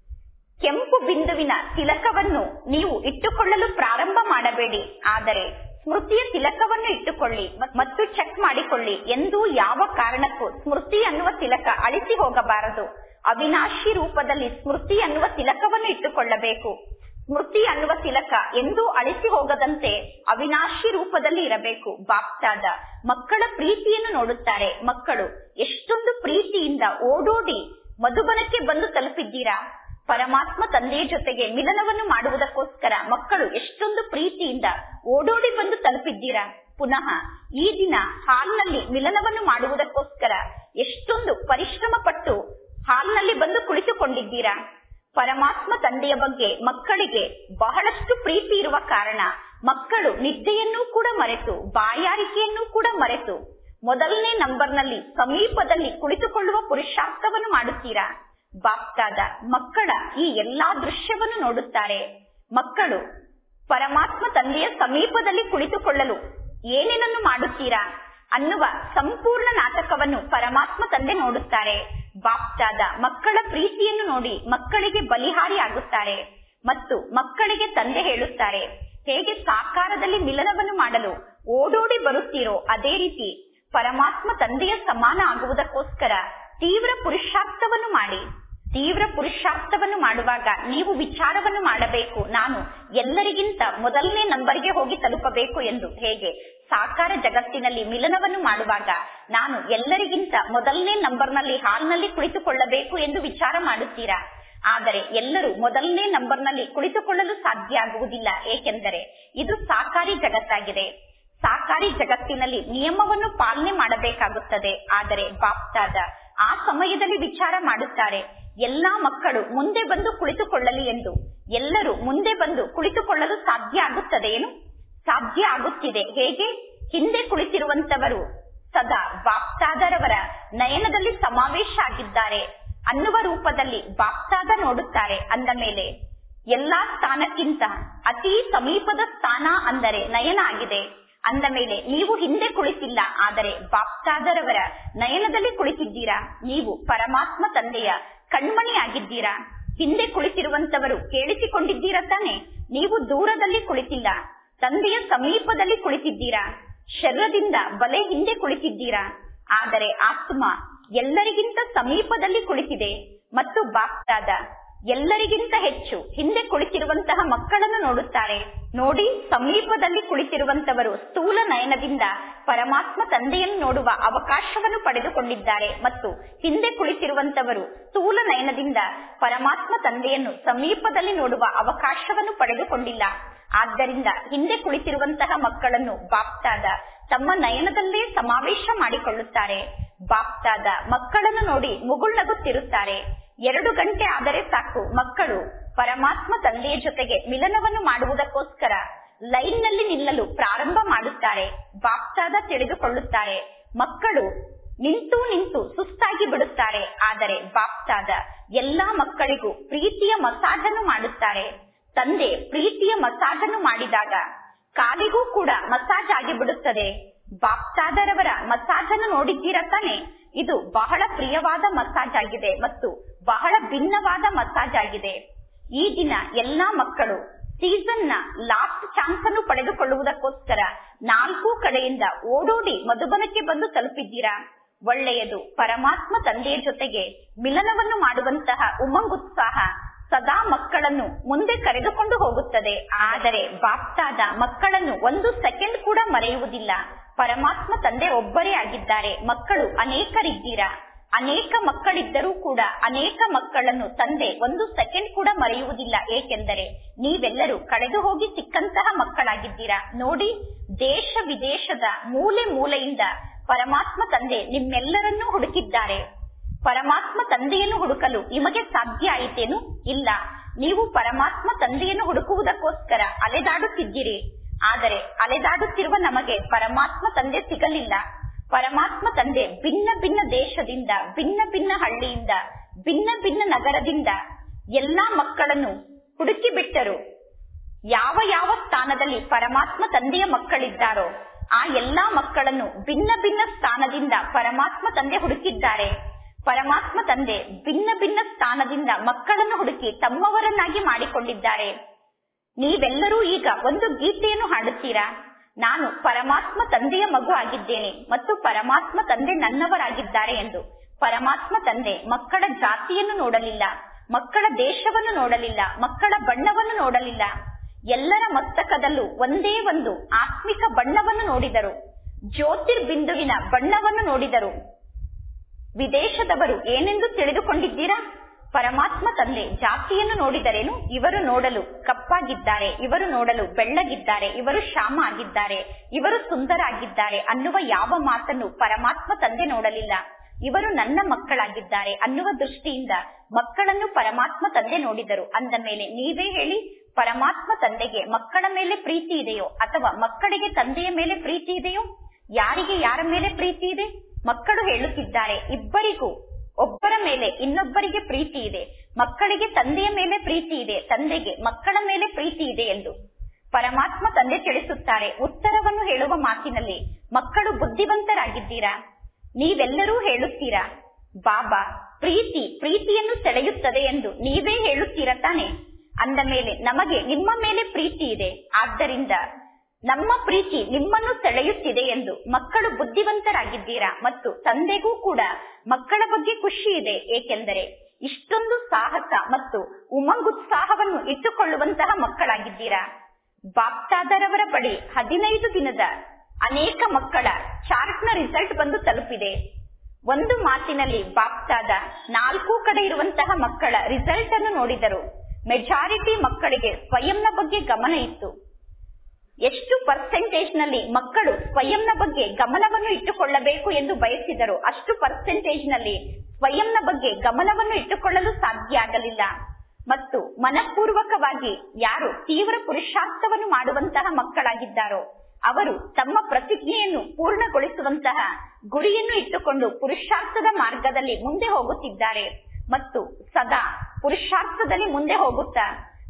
ಕೆಂಪು ಬಿಂದುವಿನ ತಿಲಕವನ್ನು ನೀವು ಇಟ್ಟುಕೊಳ್ಳಲು ಪ್ರಾರಂಭ ಮಾಡಬೇಡಿ ಆದರೆ ಸ್ಮೃತಿಯ ತಿಲಕವನ್ನು ಇಟ್ಟುಕೊಳ್ಳಿ ಮತ್ತು ಚೆಕ್ ಮಾಡಿಕೊಳ್ಳಿ ಎಂದು ಯಾವ ಕಾರಣಕ್ಕೂ ಸ್ಮೃತಿ ಅನ್ನುವ ತಿಲಕ ಅಳಿಸಿ ಹೋಗಬಾರದು ಅವಿನಾಶಿ ರೂಪದಲ್ಲಿ ಸ್ಮೃತಿ ಅನ್ನುವ ತಿಲಕವನ್ನು ಇಟ್ಟುಕೊಳ್ಳಬೇಕು ಸ್ಮೃತಿ ಅನ್ನುವ ತಿಲಕ ಎಂದೂ ಅಳಿಸಿ ಹೋಗದಂತೆ ಅವಿನಾಶಿ ರೂಪದಲ್ಲಿ ಇರಬೇಕು ಬಾಪ್ತಾದ ಮಕ್ಕಳ ಪ್ರೀತಿಯನ್ನು ನೋಡುತ್ತಾರೆ ಮಕ್ಕಳು ಎಷ್ಟೊಂದು ಪ್ರೀತಿಯಿಂದ ಓಡೋಡಿ ಮಧುಬನಕ್ಕೆ ಬಂದು ತಲುಪಿದ್ದೀರಾ ಪರಮಾತ್ಮ ತಂದೆಯ ಜೊತೆಗೆ ಮಿಲನವನ್ನು ಮಾಡುವುದಕ್ಕೋಸ್ಕರ ಮಕ್ಕಳು ಎಷ್ಟೊಂದು ಪ್ರೀತಿಯಿಂದ ಓಡೋಡಿ ಬಂದು ತಲುಪಿದ್ದೀರಾ ಪುನಃ ಈ ದಿನ ಹಾಲ್ನಲ್ಲಿ ಮಿಲನವನ್ನು ಮಾಡುವುದಕ್ಕೋಸ್ಕರ ಎಷ್ಟೊಂದು ಪರಿಶ್ರಮ ಪಟ್ಟು ಹಾಲ್ನಲ್ಲಿ ಬಂದು ಕುಳಿತುಕೊಂಡಿದ್ದೀರಾ ಪರಮಾತ್ಮ ತಂದೆಯ ಬಗ್ಗೆ ಮಕ್ಕಳಿಗೆ ಬಹಳಷ್ಟು ಪ್ರೀತಿ ಇರುವ ಕಾರಣ ಮಕ್ಕಳು ನಿದ್ದೆಯನ್ನೂ ಕೂಡ ಮರೆತು ಬಾಯಾರಿಕೆಯನ್ನೂ ಕೂಡ ಮರೆತು ಮೊದಲನೇ ನಂಬರ್ನಲ್ಲಿ ಸಮೀಪದಲ್ಲಿ ಕುಳಿತುಕೊಳ್ಳುವ ಪುರುಷಾರ್ಥವನ್ನು ಮಾಡುತ್ತೀರಾ ಬಾಪ್ತಾದ ಮಕ್ಕಳ ಈ ಎಲ್ಲಾ ದೃಶ್ಯವನ್ನು ನೋಡುತ್ತಾರೆ ಮಕ್ಕಳು ಪರಮಾತ್ಮ ತಂದೆಯ ಸಮೀಪದಲ್ಲಿ ಕುಳಿತುಕೊಳ್ಳಲು ಏನೇನನ್ನು ಮಾಡುತ್ತೀರಾ ಅನ್ನುವ ಸಂಪೂರ್ಣ ನಾಟಕವನ್ನು ಪರಮಾತ್ಮ ತಂದೆ ನೋಡುತ್ತಾರೆ ಬಾಪ್ತಾದ ಮಕ್ಕಳ ಪ್ರೀತಿಯನ್ನು ನೋಡಿ ಮಕ್ಕಳಿಗೆ ಬಲಿಹಾರಿ ಆಗುತ್ತಾರೆ ಮತ್ತು ಮಕ್ಕಳಿಗೆ ತಂದೆ ಹೇಳುತ್ತಾರೆ ಹೇಗೆ ಸಾಕಾರದಲ್ಲಿ ಮಿಲನವನ್ನು ಮಾಡಲು ಓಡೋಡಿ ಬರುತ್ತೀರೋ ಅದೇ ರೀತಿ ಪರಮಾತ್ಮ ತಂದೆಯ ಸಮಾನ ಆಗುವುದಕ್ಕೋಸ್ಕರ ತೀವ್ರ ಪುರುಷಾರ್ಥವನ್ನು ಮಾಡಿ ತೀವ್ರ ಪುರುಷಾರ್ಥವನ್ನು ಮಾಡುವಾಗ ನೀವು ವಿಚಾರವನ್ನು ಮಾಡಬೇಕು ನಾನು ಎಲ್ಲರಿಗಿಂತ ಮೊದಲನೇ ನಂಬರ್ಗೆ ಹೋಗಿ ತಲುಪಬೇಕು ಎಂದು ಹೇಗೆ ಸಾಕಾರ ಜಗತ್ತಿನಲ್ಲಿ ಮಿಲನವನ್ನು ಮಾಡುವಾಗ ನಾನು ಎಲ್ಲರಿಗಿಂತ ಮೊದಲನೇ ನಂಬರ್ನಲ್ಲಿ ಹಾಲ್ನಲ್ಲಿ ಕುಳಿತುಕೊಳ್ಳಬೇಕು ಎಂದು ವಿಚಾರ ಮಾಡುತ್ತೀರಾ ಆದರೆ ಎಲ್ಲರೂ ಮೊದಲನೇ ನಂಬರ್ನಲ್ಲಿ ಕುಳಿತುಕೊಳ್ಳಲು ಸಾಧ್ಯ ಆಗುವುದಿಲ್ಲ ಏಕೆಂದರೆ ಇದು ಸಾಕಾರಿ ಜಗತ್ತಾಗಿದೆ ಸಾಕಾರಿ ಜಗತ್ತಿನಲ್ಲಿ ನಿಯಮವನ್ನು ಪಾಲನೆ ಮಾಡಬೇಕಾಗುತ್ತದೆ ಆದರೆ ಬಾಪ್ತಾದ ಆ ಸಮಯದಲ್ಲಿ ವಿಚಾರ ಮಾಡುತ್ತಾರೆ ಎಲ್ಲಾ ಮಕ್ಕಳು ಮುಂದೆ ಬಂದು ಕುಳಿತುಕೊಳ್ಳಲಿ ಎಂದು ಎಲ್ಲರೂ ಮುಂದೆ ಬಂದು ಕುಳಿತುಕೊಳ್ಳಲು ಸಾಧ್ಯ ಆಗುತ್ತದೆಯೇನು ಸಾಧ್ಯ ಆಗುತ್ತಿದೆ ಹೇಗೆ ಹಿಂದೆ ಕುಳಿತಿರುವಂತವರು ಸದಾ ಬಾಪ್ತಾದರವರ ನಯನದಲ್ಲಿ ಸಮಾವೇಶ ಆಗಿದ್ದಾರೆ ಅನ್ನುವ ರೂಪದಲ್ಲಿ ಬಾಪ್ತಾದ ನೋಡುತ್ತಾರೆ ಅಂದ ಮೇಲೆ ಎಲ್ಲಾ ಸ್ಥಾನಕ್ಕಿಂತ ಅತಿ ಸಮೀಪದ ಸ್ಥಾನ ಅಂದರೆ ನಯನ ಆಗಿದೆ ಅಂದ ಮೇಲೆ ನೀವು ಹಿಂದೆ ಕುಳಿತಿಲ್ಲ ಆದರೆ ಬಾಪ್ತಾದರವರ ನಯನದಲ್ಲಿ ಕುಳಿತಿದ್ದೀರಾ ನೀವು ಪರಮಾತ್ಮ ತಂದೆಯ ಕಣ್ಮಣಿ ಆಗಿದ್ದೀರಾ ಹಿಂದೆ ಕುಳಿತಿರುವಂತವರು ಕೇಳಿಸಿಕೊಂಡಿದ್ದೀರಾ ತಾನೆ ನೀವು ದೂರದಲ್ಲಿ ಕುಳಿತಿಲ್ಲ ತಂದೆಯ ಸಮೀಪದಲ್ಲಿ ಕುಳಿತಿದ್ದೀರಾ ಶರೀರದಿಂದ ಬಲೆ ಹಿಂದೆ ಕುಳಿತಿದ್ದೀರಾ ಆದರೆ ಆತ್ಮ ಎಲ್ಲರಿಗಿಂತ ಸಮೀಪದಲ್ಲಿ ಕುಳಿತಿದೆ ಮತ್ತು ಬಾಪ್ತಾದ ಎಲ್ಲರಿಗಿಂತ ಹೆಚ್ಚು ಹಿಂದೆ ಕುಳಿತಿರುವಂತಹ ಮಕ್ಕಳನ್ನು ನೋಡುತ್ತಾರೆ ನೋಡಿ ಸಮೀಪದಲ್ಲಿ ಕುಳಿತಿರುವಂತವರು ಸ್ಥೂಲ ನಯನದಿಂದ ಪರಮಾತ್ಮ ತಂದೆಯನ್ನು ನೋಡುವ ಅವಕಾಶವನ್ನು ಪಡೆದುಕೊಂಡಿದ್ದಾರೆ ಮತ್ತು ಹಿಂದೆ ಕುಳಿತಿರುವಂತವರು ಸ್ಥೂಲ ನಯನದಿಂದ ಪರಮಾತ್ಮ ತಂದೆಯನ್ನು ಸಮೀಪದಲ್ಲಿ ನೋಡುವ ಅವಕಾಶವನ್ನು ಪಡೆದುಕೊಂಡಿಲ್ಲ ಆದ್ದರಿಂದ ಹಿಂದೆ ಕುಳಿತಿರುವಂತಹ ಮಕ್ಕಳನ್ನು ಬಾಪ್ತಾದ ತಮ್ಮ ನಯನದಲ್ಲೇ ಸಮಾವೇಶ ಮಾಡಿಕೊಳ್ಳುತ್ತಾರೆ ಬಾಪ್ತಾದ ಮಕ್ಕಳನ್ನು ನೋಡಿ ಮುಗುಳ್ನಗುತ್ತಿರುತ್ತಾರೆ ಎರಡು ಗಂಟೆ ಆದರೆ ಸಾಕು ಮಕ್ಕಳು ಪರಮಾತ್ಮ ತಂದೆಯ ಜೊತೆಗೆ ಮಿಲನವನ್ನು ಮಾಡುವುದಕ್ಕೋಸ್ಕರ ಲೈನ್ ನಲ್ಲಿ ನಿಲ್ಲಲು ಪ್ರಾರಂಭ ಮಾಡುತ್ತಾರೆ ಬಾಪ್ತಾದ ತಿಳಿದುಕೊಳ್ಳುತ್ತಾರೆ ಮಕ್ಕಳು ನಿಂತು ನಿಂತು ಸುಸ್ತಾಗಿ ಬಿಡುತ್ತಾರೆ ಆದರೆ ಬಾಪ್ತಾದ ಎಲ್ಲಾ ಮಕ್ಕಳಿಗೂ ಪ್ರೀತಿಯ ಮಸಾಜನ್ನು ಮಾಡುತ್ತಾರೆ ತಂದೆ ಪ್ರೀತಿಯ ಮಸಾಜನ್ನು ಮಾಡಿದಾಗ ಕಾಲಿಗೂ ಕೂಡ ಮಸಾಜ್ ಆಗಿ ಬಿಡುತ್ತದೆ ಬಾಪ್ತಾದರವರ ಮಸಾಜನ್ನು ನೋಡಿದ್ದೀರಾ ತಾನೆ ಇದು ಬಹಳ ಪ್ರಿಯವಾದ ಮಸಾಜ್ ಆಗಿದೆ ಮತ್ತು ಬಹಳ ಭಿನ್ನವಾದ ಮಸಾಜ್ ಆಗಿದೆ ಈ ದಿನ ಎಲ್ಲಾ ಮಕ್ಕಳು ಸೀಸನ್ ನ ಲಾಸ್ಟ್ ಚಾನ್ಸ್ ಅನ್ನು ಪಡೆದುಕೊಳ್ಳುವುದಕ್ಕೋಸ್ಕರ ನಾಲ್ಕು ಕಡೆಯಿಂದ ಓಡೋಡಿ ಮಧುಬನಕ್ಕೆ ಬಂದು ತಲುಪಿದ್ದೀರಾ ಒಳ್ಳೆಯದು ಪರಮಾತ್ಮ ತಂದೆಯ ಜೊತೆಗೆ ಮಿಲನವನ್ನು ಮಾಡುವಂತಹ ಉಮಂಗುತ್ಸಾಹ ಸದಾ ಮಕ್ಕಳನ್ನು ಮುಂದೆ ಕರೆದುಕೊಂಡು ಹೋಗುತ್ತದೆ ಆದರೆ ಬಾಪ್ತಾದ ಮಕ್ಕಳನ್ನು ಒಂದು ಸೆಕೆಂಡ್ ಕೂಡ ಮರೆಯುವುದಿಲ್ಲ ಪರಮಾತ್ಮ ತಂದೆ ಒಬ್ಬರೇ ಆಗಿದ್ದಾರೆ ಮಕ್ಕಳು ಅನೇಕರಿದ್ದೀರಾ ಅನೇಕ ಮಕ್ಕಳಿದ್ದರೂ ಕೂಡ ಅನೇಕ ಮಕ್ಕಳನ್ನು ತಂದೆ ಒಂದು ಸೆಕೆಂಡ್ ಕೂಡ ಮರೆಯುವುದಿಲ್ಲ ಏಕೆಂದರೆ ನೀವೆಲ್ಲರೂ ಕಳೆದು ಹೋಗಿ ಸಿಕ್ಕಂತಹ ಮಕ್ಕಳಾಗಿದ್ದೀರಾ ನೋಡಿ ದೇಶ ವಿದೇಶದ ಮೂಲೆ ಮೂಲೆಯಿಂದ ಪರಮಾತ್ಮ ತಂದೆ ನಿಮ್ಮೆಲ್ಲರನ್ನೂ ಹುಡುಕಿದ್ದಾರೆ ಪರಮಾತ್ಮ ತಂದೆಯನ್ನು ಹುಡುಕಲು ನಿಮಗೆ ಸಾಧ್ಯ ಆಯಿತೇನು ಇಲ್ಲ ನೀವು ಪರಮಾತ್ಮ ತಂದೆಯನ್ನು ಹುಡುಕುವುದಕ್ಕೋಸ್ಕರ ಅಲೆದಾಡುತ್ತಿದ್ದೀರಿ ಆದರೆ ಅಲೆದಾಡುತ್ತಿರುವ ನಮಗೆ ಪರಮಾತ್ಮ ತಂದೆ ಸಿಗಲಿಲ್ಲ ಪರಮಾತ್ಮ ತಂದೆ ಭಿನ್ನ ಭಿನ್ನ ದೇಶದಿಂದ ಭಿನ್ನ ಭಿನ್ನ ಹಳ್ಳಿಯಿಂದ ಭಿನ್ನ ಭಿನ್ನ ನಗರದಿಂದ ಎಲ್ಲಾ ಮಕ್ಕಳನ್ನು ಹುಡುಕಿ ಬಿಟ್ಟರು ಯಾವ ಯಾವ ಸ್ಥಾನದಲ್ಲಿ ಪರಮಾತ್ಮ ತಂದೆಯ ಮಕ್ಕಳಿದ್ದಾರೋ ಆ ಎಲ್ಲಾ ಮಕ್ಕಳನ್ನು ಭಿನ್ನ ಭಿನ್ನ ಸ್ಥಾನದಿಂದ ಪರಮಾತ್ಮ ತಂದೆ ಹುಡುಕಿದ್ದಾರೆ ಪರಮಾತ್ಮ ತಂದೆ ಭಿನ್ನ ಭಿನ್ನ ಸ್ಥಾನದಿಂದ ಮಕ್ಕಳನ್ನು ಹುಡುಕಿ ತಮ್ಮವರನ್ನಾಗಿ ಮಾಡಿಕೊಂಡಿದ್ದಾರೆ ನೀವೆಲ್ಲರೂ ಈಗ ಒಂದು ಗೀತೆಯನ್ನು ಹಾಡುತ್ತೀರಾ ನಾನು ಪರಮಾತ್ಮ ತಂದೆಯ ಮಗು ಆಗಿದ್ದೇನೆ ಮತ್ತು ಪರಮಾತ್ಮ ತಂದೆ ನನ್ನವರಾಗಿದ್ದಾರೆ ಎಂದು ಪರಮಾತ್ಮ ತಂದೆ ಮಕ್ಕಳ ಜಾತಿಯನ್ನು ನೋಡಲಿಲ್ಲ ಮಕ್ಕಳ ದೇಶವನ್ನು ನೋಡಲಿಲ್ಲ ಮಕ್ಕಳ ಬಣ್ಣವನ್ನು ನೋಡಲಿಲ್ಲ ಎಲ್ಲರ ಮಸ್ತಕದಲ್ಲೂ ಒಂದೇ ಒಂದು ಆತ್ಮಿಕ ಬಣ್ಣವನ್ನು ನೋಡಿದರು ಜ್ಯೋತಿರ್ಬಿಂದುವಿನ ಬಣ್ಣವನ್ನು ನೋಡಿದರು ವಿದೇಶದವರು ಏನೆಂದು ತಿಳಿದುಕೊಂಡಿದ್ದೀರಾ ಪರಮಾತ್ಮ ತಂದೆ ಜಾತಿಯನ್ನು ನೋಡಿದರೇನು ಇವರು ನೋಡಲು ಕಪ್ಪಾಗಿದ್ದಾರೆ ಇವರು ನೋಡಲು ಬೆಳ್ಳಗಿದ್ದಾರೆ ಇವರು ಶ್ಯಾಮ ಆಗಿದ್ದಾರೆ ಇವರು ಸುಂದರ ಆಗಿದ್ದಾರೆ ಅನ್ನುವ ಯಾವ ಮಾತನ್ನು ಪರಮಾತ್ಮ ತಂದೆ ನೋಡಲಿಲ್ಲ ಇವರು ನನ್ನ ಮಕ್ಕಳಾಗಿದ್ದಾರೆ ಅನ್ನುವ ದೃಷ್ಟಿಯಿಂದ ಮಕ್ಕಳನ್ನು ಪರಮಾತ್ಮ ತಂದೆ ನೋಡಿದರು ಅಂದ ಮೇಲೆ ನೀವೇ ಹೇಳಿ ಪರಮಾತ್ಮ ತಂದೆಗೆ ಮಕ್ಕಳ ಮೇಲೆ ಪ್ರೀತಿ ಇದೆಯೋ ಅಥವಾ ಮಕ್ಕಳಿಗೆ ತಂದೆಯ ಮೇಲೆ ಪ್ರೀತಿ ಇದೆಯೋ ಯಾರಿಗೆ ಯಾರ ಮೇಲೆ ಪ್ರೀತಿ ಇದೆ ಮಕ್ಕಳು ಹೇಳುತ್ತಿದ್ದಾರೆ ಇಬ್ಬರಿಗೂ ಒಬ್ಬರ ಮೇಲೆ ಇನ್ನೊಬ್ಬರಿಗೆ ಪ್ರೀತಿ ಇದೆ ಮಕ್ಕಳಿಗೆ ತಂದೆಯ ಮೇಲೆ ಪ್ರೀತಿ ಇದೆ ತಂದೆಗೆ ಮಕ್ಕಳ ಮೇಲೆ ಪ್ರೀತಿ ಇದೆ ಎಂದು ಪರಮಾತ್ಮ ತಂದೆ ತಿಳಿಸುತ್ತಾರೆ ಉತ್ತರವನ್ನು ಹೇಳುವ ಮಾತಿನಲ್ಲಿ ಮಕ್ಕಳು ಬುದ್ಧಿವಂತರಾಗಿದ್ದೀರಾ ನೀವೆಲ್ಲರೂ ಹೇಳುತ್ತೀರಾ ಬಾಬಾ ಪ್ರೀತಿ ಪ್ರೀತಿಯನ್ನು ಸೆಳೆಯುತ್ತದೆ ಎಂದು ನೀವೇ ಹೇಳುತ್ತೀರಾ ತಾನೆ ಅಂದ ಮೇಲೆ ನಮಗೆ ನಿಮ್ಮ ಮೇಲೆ ಪ್ರೀತಿ ಇದೆ ಆದ್ದರಿಂದ ನಮ್ಮ ಪ್ರೀತಿ ನಿಮ್ಮನ್ನು ಸೆಳೆಯುತ್ತಿದೆ ಎಂದು ಮಕ್ಕಳು ಬುದ್ಧಿವಂತರಾಗಿದ್ದೀರಾ ಮತ್ತು ತಂದೆಗೂ ಕೂಡ ಮಕ್ಕಳ ಬಗ್ಗೆ ಖುಷಿ ಇದೆ ಏಕೆಂದರೆ ಇಷ್ಟೊಂದು ಸಾಹಸ ಮತ್ತು ಉಮಂಗುತ್ಸಾಹವನ್ನು ಇಟ್ಟುಕೊಳ್ಳುವಂತಹ ಮಕ್ಕಳಾಗಿದ್ದೀರಾ ಬಾಪ್ತಾದರವರ ಬಳಿ ಹದಿನೈದು ದಿನದ ಅನೇಕ ಮಕ್ಕಳ ಚಾರ್ಟ್ನ ರಿಸಲ್ಟ್ ಬಂದು ತಲುಪಿದೆ ಒಂದು ಮಾತಿನಲ್ಲಿ ಬಾಪ್ತಾದ ನಾಲ್ಕು ಕಡೆ ಇರುವಂತಹ ಮಕ್ಕಳ ರಿಸಲ್ಟ್ ಅನ್ನು ನೋಡಿದರು ಮೆಜಾರಿಟಿ ಮಕ್ಕಳಿಗೆ ಸ್ವಯಂನ ಬಗ್ಗೆ ಗಮನ ಇತ್ತು ಎಷ್ಟು ಪರ್ಸೆಂಟೇಜ್ ನಲ್ಲಿ ಮಕ್ಕಳು ಸ್ವಯಂನ ಬಗ್ಗೆ ಗಮನವನ್ನು ಇಟ್ಟುಕೊಳ್ಳಬೇಕು ಎಂದು ಬಯಸಿದರು ಅಷ್ಟು ಪರ್ಸೆಂಟೇಜ್ ನಲ್ಲಿ ಸ್ವಯಂನ ಬಗ್ಗೆ ಗಮನವನ್ನು ಇಟ್ಟುಕೊಳ್ಳಲು ಸಾಧ್ಯ ಆಗಲಿಲ್ಲ ಮತ್ತು ಮನಪೂರ್ವಕವಾಗಿ ಯಾರು ತೀವ್ರ ಪುರುಷಾರ್ಥವನ್ನು ಮಾಡುವಂತಹ ಮಕ್ಕಳಾಗಿದ್ದಾರೋ ಅವರು ತಮ್ಮ ಪ್ರತಿಜ್ಞೆಯನ್ನು ಪೂರ್ಣಗೊಳಿಸುವಂತಹ ಗುರಿಯನ್ನು ಇಟ್ಟುಕೊಂಡು ಪುರುಷಾರ್ಥದ ಮಾರ್ಗದಲ್ಲಿ ಮುಂದೆ ಹೋಗುತ್ತಿದ್ದಾರೆ ಮತ್ತು ಸದಾ ಪುರುಷಾರ್ಥದಲ್ಲಿ ಮುಂದೆ ಹೋಗುತ್ತಾ